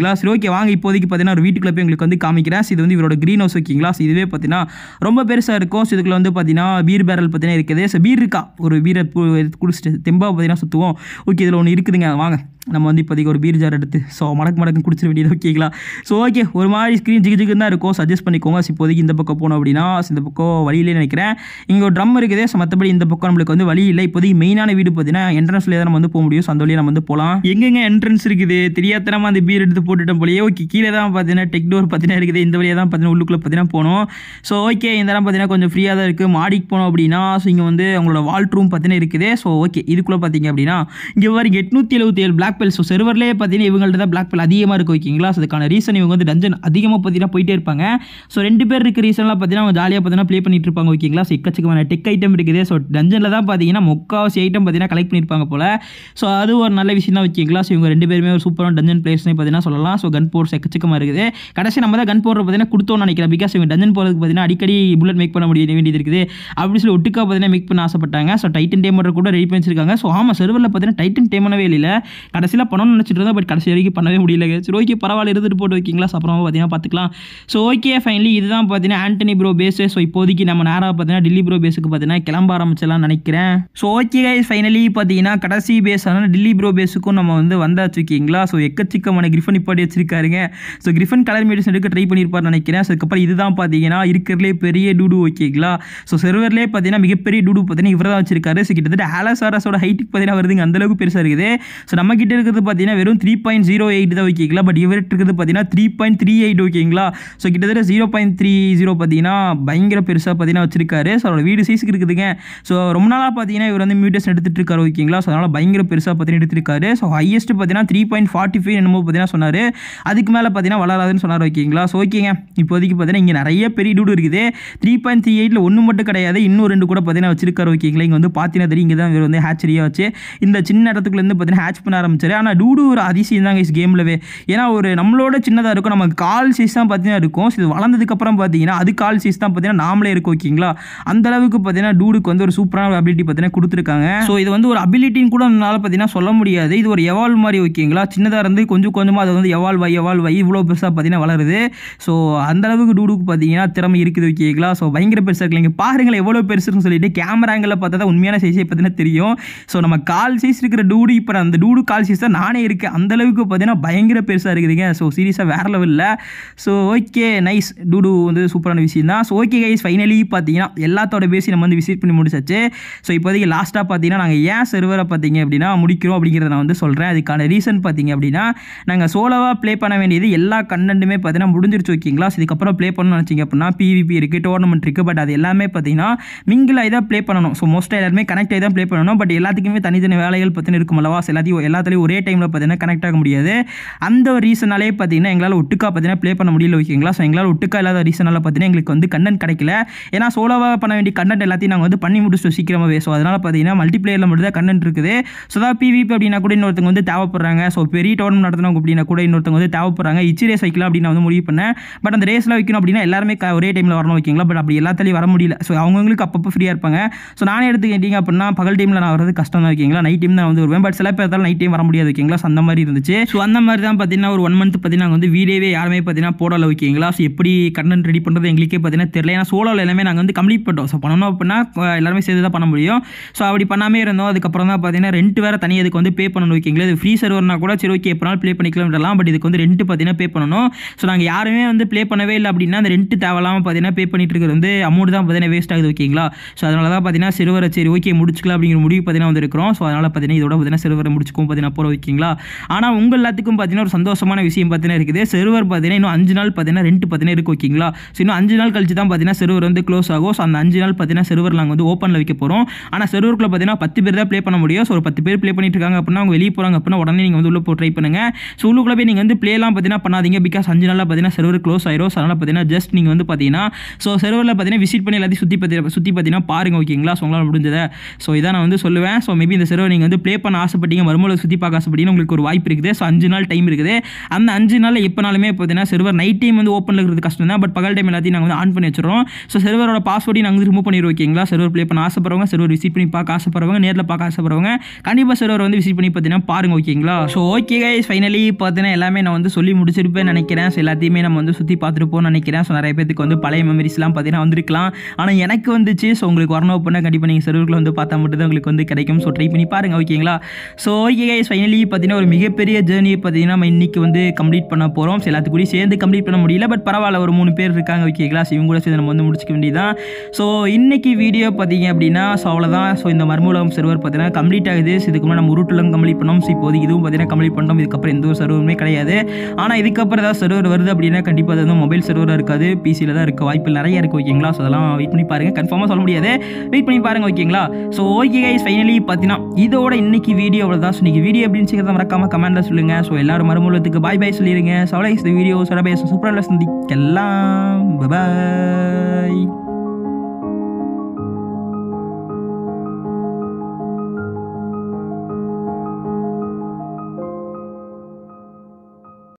ஓகேங்களா சரி ஓகே வாங்க இப்போதைக்கு பார்த்தீங்கன்னா ஒரு வீட்டுக்குள்ள போய் உங்களுக்கு வந்து காமிக்கிறேன் So, இது வந்து இவரோட க்ரீன் ஹவுஸ் ஓகேங்களா So, இதுவே பார்த்தீங்கன்னா ரொம்ப பெருசாக இருக்கும் ஸோ இதுக்குள்ள வந்து பார்த்தீங்கன்னா பீர் பேரல் பார்த்தீங்கன்னா இருக்குது ஸோ பீர் இருக்கா ஒரு பீரை குடிச்சிட்டு தெம்பா பார்த்தீங்கன்னா சுற்றுவோம் ஓகே இதில் ஒன்று இருக்குதுங்க வாங்க நம்ம வந்து இப்போதைக்கு ஒரு பீர் ஜார் எடுத்து ஸோ மடக்கு மடக்கு குடிச்சிட வேண்டியது ஓகேங்களா ஸோ ஓகே ஒரு மாதிரி ஸ்க்ரீன் ஜிகு ஜிகுன்னு தான் இருக்கும் சஜஸ்ட் பண்ணிக்கோங்க So, இப்போதைக்கு இந்த பக்கம் போனோம் அப்படின்னா so, இந்த பக்கம் வழியிலே நினைக்கிறேன் இங்கே ஒரு ட்ரம் இருக்குது ஸோ மற்றபடி இந்த பக்கம் நம்மளுக்கு வந்து வழி இல்லை இப்போதைக்கு மெயினான வீடு பார்த்தீங்கன்னா என்ட்ரன்ஸ்லேயே தான் நம்ம வந்து போக முடியும் ஸோ அந்த வழியாக நம்ம வந்து போகலாம் எங்கெங்க என்ட்ரன்ஸ் இருக்குது தெரியாதனமா அந்த பீர் எடுத்து போட்டுட்டோம் போலயே ஓகே கீழே தான் பார்த்தீங்கன்னா டெக் டோர் பார்த்தீங்கன்னா இருக்குது இந்த வழியாக தான் பார்த்தீங்கன்னா உள்ளுக்குள்ளே பார்த்தீங்கன்னா போகணும் ஸோ ஓகே இந்த இடம் பார்த்தீங்கன்னா கொஞ்சம் ஃப்ரீயாக தான் இருக்குது மாடிக்கு போனோம் அப்படின்னா ஸோ இங்கே வந்து அவங்களோட வால்ட் ரூம் பார்த்தீங்கன்னா இருக்குது ஸோ ஓகே இதுக்குள்ளே பார்த்தீங்க அப்படின்னா இங்கே வரைக்கும் எட்நூற்றி எழுபத்தி ஏழு பிளாக் பெல் ஸோ செர்வர்லேயே பார்த்தீங்கன்னா இவங்கள்ட்ட தான் பிளாக் பெல் அதிகமாக இருக்கு ஓகேங்களா ஸோ அதுக்கான ரீசன் இவங்க வந்து டஞ்சன் அதிகமாக பார்த்தீங்கன்னா போயிட்டே இருப்பாங்க ஸோ ரெண்டு பேர் இருக்க ரீசன்லாம் பார்த்தீங்கன்னா அவங்க ஜாலியாக பார்த்தீங்கன்னா ப்ளே பண்ணிட்டு இருப்பாங்க ஓகேங்களா ஸோ எக்கச்சக்கமான டெக் ஐட்டம் இருக்குது ஸோ டஞ்சனில் தான் பார்த்தீங்கன்னா முக்காவாசி ஐட்டம் பார்த்தீங்கன்னா கலெக்ட் பண்ணியிருப்பாங்க போல ஸோ அது ஒரு நல்ல விஷயம் தான் வச்சுக்கலாம் ஸோ இவங்க ரெண்டு பேருமே ஒரு சூப்பரான டஞ்சன் பிளேயர்ஸ்னு பார்த்தீங்கன்னா சொல்லலாம் ஸோ கன் போர்ஸ் எக்கச்சக்கமாக இருக்குது கடைசி நம்ம தான் கன் போடுற பார்த்தீங்கன்னா கொடுத்தோம்னு நினைக்கிறேன் பிகாஸ் இவங்க டஞ்சன் போகிறதுக்கு பார்த்தீங்கன்னா அடிக்கடி புல்லட் மேக் பண்ண முடிய வேண்டியது இருக்குது அப்படி சொல்லி ஒட்டுக்கா பார்த்தீங்கன்னா மேக் பண்ண ஆசைப்பட்டாங்க ஸோ டைட்டன் டேமர் கூட ரெடி பண்ணி வச்சிருக்காங்க ஸோ ஆமாம் சர்வரில் பார்த்தீங்கன்னா டைட்டன் டேமனவே இல்லை கடைசியில் பண்ணணும்னு நினச்சிட்டு இருந்தோம் பட் கடைசி வரைக்கும் பண்ணவே முடியல சரி ஓகே பரவாயில்ல இருந்துட்டு போட்டு வைக்கிங்களா ஸோ அப்புறமா பார்த்தீங்கன்னா பார்த்துக்கலாம் ஸோ ஓகே ஃபைனலி இதுதான் பார்த்தீங்கன்னா ஆண்டனி ப்ரோ பேஸு ஸோ இப்போதைக்கு நம்ம நேராக பார்த்தீங்கன்னா டில்லி ப்ரோ பேஸுக்கு பார்த்தீங்கன்னா கிளம்ப ஆரம்பிச்சலாம் நினைக்கிறேன் ஸோ ஓகே கைஸ் ஃபைனலி பார்த்தீங்கன்னா கடைசி பேஸ் ஆனால் டில்லி ப்ரோ பேஸுக்கும் நம்ம வந்து வந்தாச்சு ஓகேங்களா ஸோ எக்கச்சக்கமான கிரிஃபன் இப்பாடி வச்சிருக்காருங்க ஸோ கிரிஃபன் கலர் மெடிசன் எடுக்க ட்ரை பண்ணியிருப்பார் நினைக்கிறேன் ஸோ அதுக்கப்புறம் இதுதான் பார்த்தீங்கன்னா இருக்கிறதுலே பெரிய டூடு ஓகேங்களா ஸோ செர்வர்லேயே பார்த்தீங்கன்னா மிகப்பெரிய டூடு பார்த்தீங்கன்னா இவர் தான் வச்சிருக்காரு ஸோ கிட்டத்தட்ட ஆலசாரஸோட ஹைட்டுக்கு பார்த்தீங்கன்னா வருதுங்க அந்தளவுக்கு பெருசாக இருக்குது ஸோ நம்ம கிட்ட இருக்கிறது பார்த்தீங்கன்னா வெறும் த்ரீ பாயிண்ட் ஜீரோ எயிட் தான் ஓகேங்களா பட் இவர்கிட்ட இருக்கிறது பார்த்தீங்கன்னா த்ரீ பாயிண்ட் த்ரீ எயிட் ஓகேங்களா ஸோ கிட்டத்தட்ட ஜீரோ பாயிண்ட் த்ரீ ஜீரோ பார்த்தீங்கன்னா பயங்கர பெருசாக பார்த்தீங்கன்னா வச்சிருக்காரு ஸோ அவரோட வீடு சைஸுக்கு இருக்குதுங்க ஸோ ரொம்ப நாளாக பார்த்தீங்கன்னா இவர் வந்து மியூட்டேஷன் எடுத்துட்டு இருக்காரு ஓகேங்களா ஸோ அதனால் பயங்கர பெருசாக பார்த்தீங்கன்னா எடுத்திருக்காரு ஸோ ஹையஸ்ட் பார்த்தீங்கன்னா த்ரீ பாயிண்ட் ஃபார்ட்டி ஃபைவ் என்னமோ பார்த்தீங்கன்னா சொன்னார் அதுக்கு மேலே பார்த்தீங்கன்னா வளராதுன்னு சொன்னார் ஓகேங்களா ஸோ ஓகேங்க இப்போதைக்கு பார்த்தீங்கன்னா இங்கே நிறைய பெரிய டூடு இருக்குது த்ரீ பாயிண்ட் த்ரீ எயிட்டில் ஒன்று மட்டும் கிடையாது இன்னும் ரெண்டு கூட பார்த்தீங்கன்னா வச்சிருக்காரு ஓகேங்களா இங்கே வந்து பார்த்தீங்கன்னா தெரியும் இங்கே தான் இவர் வந்து ஹேச்சரியாக வச்சு இந்த சின்ன இடத்துக்குலேருந்து பார்த்தீங்கன்னா ஹேட்ச் பண்ண ஆரம்பிச்சாரு ஆனால் டூடு ஒரு அதிசயம் தாங்க இஸ் கேம்லவே ஏன்னா ஒரு நம்மளோட சின்னதாக இருக்கும் நம்ம கால் சைஸ் தான் பார்த்தீங்கன்னா இருக்கும் ஸோ இது வளர்ந்ததுக்கப்புறம் பார்த்தீங்கன்னா அது கால் சைஸ் தான் பார்த்தீங்கன்னா நாமளே இருக்கும் ஓகேங்களா அந்த அளவுக்கு பார்த்தீங்கன்னா டூடுக்கு வந்து ஒரு சூப்பரான ஒரு அபிலிட்டி பார்த்தீங்கன்னா கொடுத்துருக்காங்க ஸோ இது வந்து ஒரு அபிலிட்டின்னு கூட நம்மளால பார்த்தீங்கன்னா சொல்ல முடியாது இது ஒரு எவால்வ் மாதிரி ஓகேங்களா சின்னதாக இருந்து கொஞ்சம் கொஞ்சமாக அது வந்து எவால்வ் ஆகி எவால்வ் ஆகி இவ்வளோ பெருசாக பார்த்தீங்கன்னா வளருது ஸோ அந்த அளவுக்கு டூடுக்கு பார்த்தீங்கன்னா திறமை இருக்குது ஓகேங்களா ஸோ பயங்கர பெருசாக இருக்கு நீங்கள் பாருங்களேன் எவ்வளோ பெருசுன்னு சொல்லிட்டு கேமரா ஆங்கிளில் பார்த்தா தான் உண்மையான சைஸை பார்த்தீங்கன்னா தெரியும் ஸோ நம்ம கால் சைஸ் இருக்கிற டூடு இப்போ அந்த டூடு கால் சைஸ் தான் நானே இருக்கேன் அந்த அளவுக்கு பார்த்தீங்கன்னா பயங்கர பெருசாக இருக்குதுங்க ஸோ சீரியஸாக வேற லெவலில் ஸோ ஓகே நைஸ் டூடு வந்து சூப்பரான விஷயம் தான் ஸோ ஓகே கைஸ் ஃபைனலி பார்த்தீங்கன்னா எல்லாத்தோட பேசி நம்ம வந்து விசிட் பண்ணி முடிச்சாச்சு ஸோ இப்போதைக்கு லாஸ்ட்டாக பார்த்தீங்கன்னா நாங்கள் ஏன் சர்வரை பார்த்தீங்க அப்படின்னா முடிக்கிறோம் அப்படிங்கிறத நான் வந்து சொல்கிறேன் அதுக்கான ரீசன் பார்த்தீங்க அப்படின்னா நாங்கள் சோலோவாக ப்ளே பண்ண வேண்டியது எல்லா கண்டென்ட்டுமே பார்த்தீங்கன்னா முடிஞ்சிருச்சு ஓகேங்களா ஸோ இதுக்கப்புறம் ப்ளே பண்ணணும்னு நினச்சிங்க அப்படின்னா பிவிபி இருக்குது டோர்னமெண்ட் இருக்குது பட் அது எல்லாமே பார்த்தீங்கன்னா மிங்கிள் ஆகி தான் ப்ளே பண்ணணும் ஸோ மோஸ்ட்டாக எல்லாருமே கனெக்ட் ஆகி தான் ப்ளே பண்ணணும் பட் எல்லாத்துக்குமே தனித்தனி வேலைகள் பார்த்தீங்கன்னா இருக்கும் அல்லவா So எல்லாத்தையும் எல்லாத்துலேயும் ஒரே டைமில் பார்த்தீங்கன்னா கனெக்ட் ஆக முடியாது அந்த ஒரு ரீசனாலே பார்த்தீங்கன்னா எங்களால் ஒட்டுக்கா பார்த்தீங்கன்னா ப்ளே பண்ண முடியல ஓகேங்களா ஸோ எங்களால் ஒட்டுக்கா இல்லாத ரீசனால பார்த்தீங்கன்னா எங்களுக்கு வந்து கண்டென்ட் கிடைக்கல ஏன்னா சோலோவாக பண்ண வேண்டிய கண்டென்ட் எல்லாத்தையும் நாங்கள் வந்து பண்ணி முடிச்சிட்டோம் சீக்கிரமாகவே ஸோ அதனால் பார்த்தீங்கன்னா மல்டிப்ளேயரில் மட்டும் தான் கண்டென்ட் இருக்குது ஸோ தான் பிவிபி அப்படின்னா கூட இன்னொருத்தங்க வந்து தேவைப்படுறாங்க ஸோ பெரிய டோர்னமெண்ட் நடத்தினவங்க அப்படின்னா கூட இன்னொருத்தங்க வந்து தேவைப்படுறாங்க இச்சி ரேஸ் வைக்கலாம் அப்படின்னு நான் வந்து முடிவு பண்ணேன் பட் அந்த ரேஸில் வைக்கணும் அப்படின்னா எல்லாருமே க- ஒரே டைமில் வரணும் ஓகேங்களா பட் அப்படி எல்லாத்துலேயும் வர முடியல ஸோ அவங்களுக்கு அப்பப்போ ஃப்ரீயாக இருப்பாங்க ஸோ நானே எடுத்துக்கிட்டீங்க அப்படின்னா பகல் டைமில் நான் வரது கஷ்டம் தான் ஓகேங்களா நைட் டைம் தான் வந்து வருவேன் பட் சில பேர் நைட் டைம் வர முடியாது ஓகேங்களா ஸோ அந்த மாதிரி இருந்துச்சு ஸோ அந்த மாதிரி தான் பார்த்தீங்கன்னா ஒரு ஒன் மந்த் பார்த்தீங்கன்னா நாங்கள் வந்து வீடியோவே யாருமே பார்த்தீங்கன்னா போடல ஓகேங்களா ஸோ எப்படி கண்டென்ட் ரெடி பண்ணுறது எங்களுக்கே பார்த்தீங்கன்னா தெரியல ஏன்னா சோலோவில் எல்லாமே நாங்கள் வந்து கம்ப்ளீட் பண்ணிட்டோம் ஸோ பண்ணணும் அப்படின்னா அஹ், எல்லாருமே சேர்த்து தான் பண்ண முடியும் ஸோ அப்படி பண்ணாமே இருந்தோம் அதுக்கப்புறம் தான் பார்த்தீங்கன்னா ரெண்ட் வேறு தனியாக இதுக்கு வந்து பே பண்ணணும் ஓகேங்களா இது ஃப்ரீ சர்வர்னா கூட சரி ஓகே எப்போனாலும் ப்ளே பண்ணிக்கலாம் பட் இதுக்கு வந்து ரெண்ட் பார்த்தீங்கன்னா பே பண்ணணும் ஸோ நாங்கள் யாருமே வந்து ப்ளே பண்ணவே இல்லை அப்படின்னா அந்த ரெண்ட் தேவையில்லாமல் பார்த்தீங்கன்னா பே பண்ணிட்டு இருக்கிறது வந்து அமௌண்ட் தான் பார்த்தீங்கன்னா வேஸ்ட் ஆகுது ஓகேங்களா ஸோ அதனால தான் பார்த்தீங்கன்னா சிறுவரை சரி ஓகே முடிச்சுக்கலாம் அப்படிங்கிற முடிவு பார்த்தீங்கன்னா வந்து இருக்கிறோம் ஸோ அதனால் பார்த்தீங்கன்னா இதோட பார்த்தீங்கன்னா சிறுவரை முடிச்சுக்கும் பார்த்தீங்கன்னா போகிற ஓகேங்களா ஆனால் உங்கள் எல்லாத்துக்கும் பார்த்தீங்கன்னா ஒரு சந்தோஷமான விஷயம் பார்த்தீங்கன்னா இருக்குது சிறுவர் பார்த்தீங்கன்னா இன்னும் அஞ்சு நாள் பார்த்தீங்கன்னா ரெண்ட் பார்த்தீங்கன்னா இருக்கு ஓகேங்களா ஸோ இன்னும் அஞ்சு நாள் கழிச்சு தான் பார்த்தீங்கன்னா சிறுவர் வந்து க்ளோஸ் ஆகும் ஸோ அந்த அஞ்சு நாள் பார்த்தீங்கன்னா சிறுவர் நாங்கள் வந்து ஓப்பனில் வைக்க போகிறோம் ஆனால் சிறுவருக்குள்ள பார்த்தீங்கன்னா பத்து பேர் தான் ப்ளே பண்ண முடியும் ஸோ ஒரு பத்து பேர் ப்ளே பண்ணிட்டு இருக்காங்க அப்படின்னா அவங்க வெளியே போகிறாங்க அப்படின்னா உடனே நீங்கள் வந்து உள்ள போய் ட்ரை பண்ணுங்க ஸோ உள்ளுக்குள்ள போய் நீங்கள் வந்து ப்ளேலாம் பார்த்தீங்கன்னா பண்ணாதீங்க பிகாஸ் அஞ்சு நாளில் பார்த்தீங்கன்னா சர்வர் க்ளோஸ் ஆயிரும் ஸோ அதனால் பார்த்தீங்கன்னா ஜஸ்ட் நீங்கள் வந்து பார்த்தீங்கன்னா ஸோ சர்வரில் பார்த்தீங்கன்னா விசிட் பண்ணி எல்லாத்தையும் சுற்றி பற்றி சுற்றி பார்த்தீங்கன்னா பாருங்க ஓகேங்களா ஸோ உங்களால் முடிஞ்சதை ஸோ இதான் நான் வந்து சொல்லுவேன் ஸோ மேபி இந்த சர்வர் நீங்கள் வந்து ப்ளே பண்ண ஆசைப்பட்டீங்க மறுமூலம் சுற்றி பார்க்க ஆசைப்பட்டீங்கன்னா உங்களுக்கு ஒரு வாய்ப்பு இருக்குது ஸோ அஞ்சு நாள் டைம் இருக்குது அந்த அஞ்சு நாளில் எப்போனாலுமே பார்த்தீங்கன்னா சர்வர் நைட் டைம் வந்து ஓப்பனில் இருக்கிறது கஷ்டம் தான் பட் பகல் டைம் எல்லாத்தையும் நாங்கள் வந்து ஆன் பண்ணி வச்சிடறோம் ஸோ சர்வரோட பாஸ்வேர்டையும் நாங்கள் வந்து ரிமூவ் பண்ணிடுவோம் ஓகேங்களா சர்வர் ப்ளே பண்ண ஆசைப்படுறவங்க சர்வர் விசிட் பண்ணி பார்க்க ஆசைப்படுறவங்க நேரில் பார்க்க ஆசைப்படுறவங்க கண்டிப்பாக சர்வர் வந்து விசிட் பண்ணி பார்த்தீங்கன்னா பாருங்க ஓகேங்களா ஸோ ஓகே கைஸ் ஃபைனலி பார்த்தீங்கன்னா எல்லாமே நான் வந்து சொல்லி முடிச்சிருப்பேன்னு நினைக்கிறேன் ஸோ எல்லாத்தையுமே நம்ம வந்து சுற்றி பார்த்துருப்போம்னு நினைக்கிறேன் ஸோ நிறைய பேருக்கு வந்து பழைய மெமரிஸ்லாம் பார்த்தீங்கன்னா வந்திருக்கலாம் ஆனால் எனக்கு வந்துச்சு ஸோ உங்களுக்கு வரணும் அப்படின்னா கண்டிப்பாக நீங்கள் சர்வர்களை வந்து பார்த்தா மட்டும் தான் உங்களுக்கு வந்து கிடைக்கும் ஸோ ட்ரை பண்ணி பாருங்க ஓகேங்களா ஸோ ஓகே கைஸ் ஃபைனலி பார்த்தீங்கன்னா ஒரு மிகப்பெரிய ஜேர்னி பார்த்தீங்கன்னா நம்ம இன்னைக்கு வந்து கம்ப்ளீட் பண்ண போகிறோம் ஸோ எல்லாத்துக்கூடயும் சேர்ந்து கம்ப்ளீட் பண்ண முடியல பட் பரவாயில்ல ஒரு மூணு பேர் இருக்காங்க ஓகேங்களா ஸோ இவங்க கூட சேர்ந்து நம்ம வந்து முடிச்சுக்க வேண்டியதான் ஸோ இன்னைக்கு வீடியோ பார்த்தீங்க அப்படின்னா ஸோ அவ்வளோதான் ஸோ இந்த மர்மூலம் சர்வர் பார்த்தீங்கன்னா கம்ப்ளீட் ஆகுது ஸோ இதுக்கு முன்னாடி நம்ம உருட்டுலம் கம்ப்ளீட் பண்ணோம் ஸோ இப்போதைக்கு இதுவும் பார்த்தீங்கன்னா கம்ப்ளீட் பண்ணோம் இதுக்கப்புறம் எந்த ஒரு சர்வருமே கிடையாது ஆனால் இதுக்கப்புறம் ஏதாவது சர்வர் வருது அப்படின்னா கண்டிப்பாக அது வந்து மொபைல் சர்வராக இருக்காது பிசியில் தான் இருக்க வாய்ப்பு நிறைய இருக்குது ஓகேங்களா ஸோ அதெல்லாம் வெயிட் பண்ணி பாருங்கள் கன்ஃபார்மாக சொல்ல முடியாது வெயிட் பண்ணி பாருங்க ஓகேங்களா ஸோ ஓகே கைஸ் ஃபைனலி பார்த்தீங்கன்னா இதோட இன்னைக்கு வீடியோ அவ்வளோதான் ஸோ இன்னைக்கு வீடியோ எப்படின்னு செய்யறத மறக்காம கமெண்ட்டில் சொல்லுங்கள் ஸோ எல்லாரும் மறுமூலத்துக்கு பாய் பாய் சொல்லிடுங்க ஸோ அவ்வளோ இந்த வீடியோ சரபேஸ் சூப்பராக சந்திக்கலாம் பாய்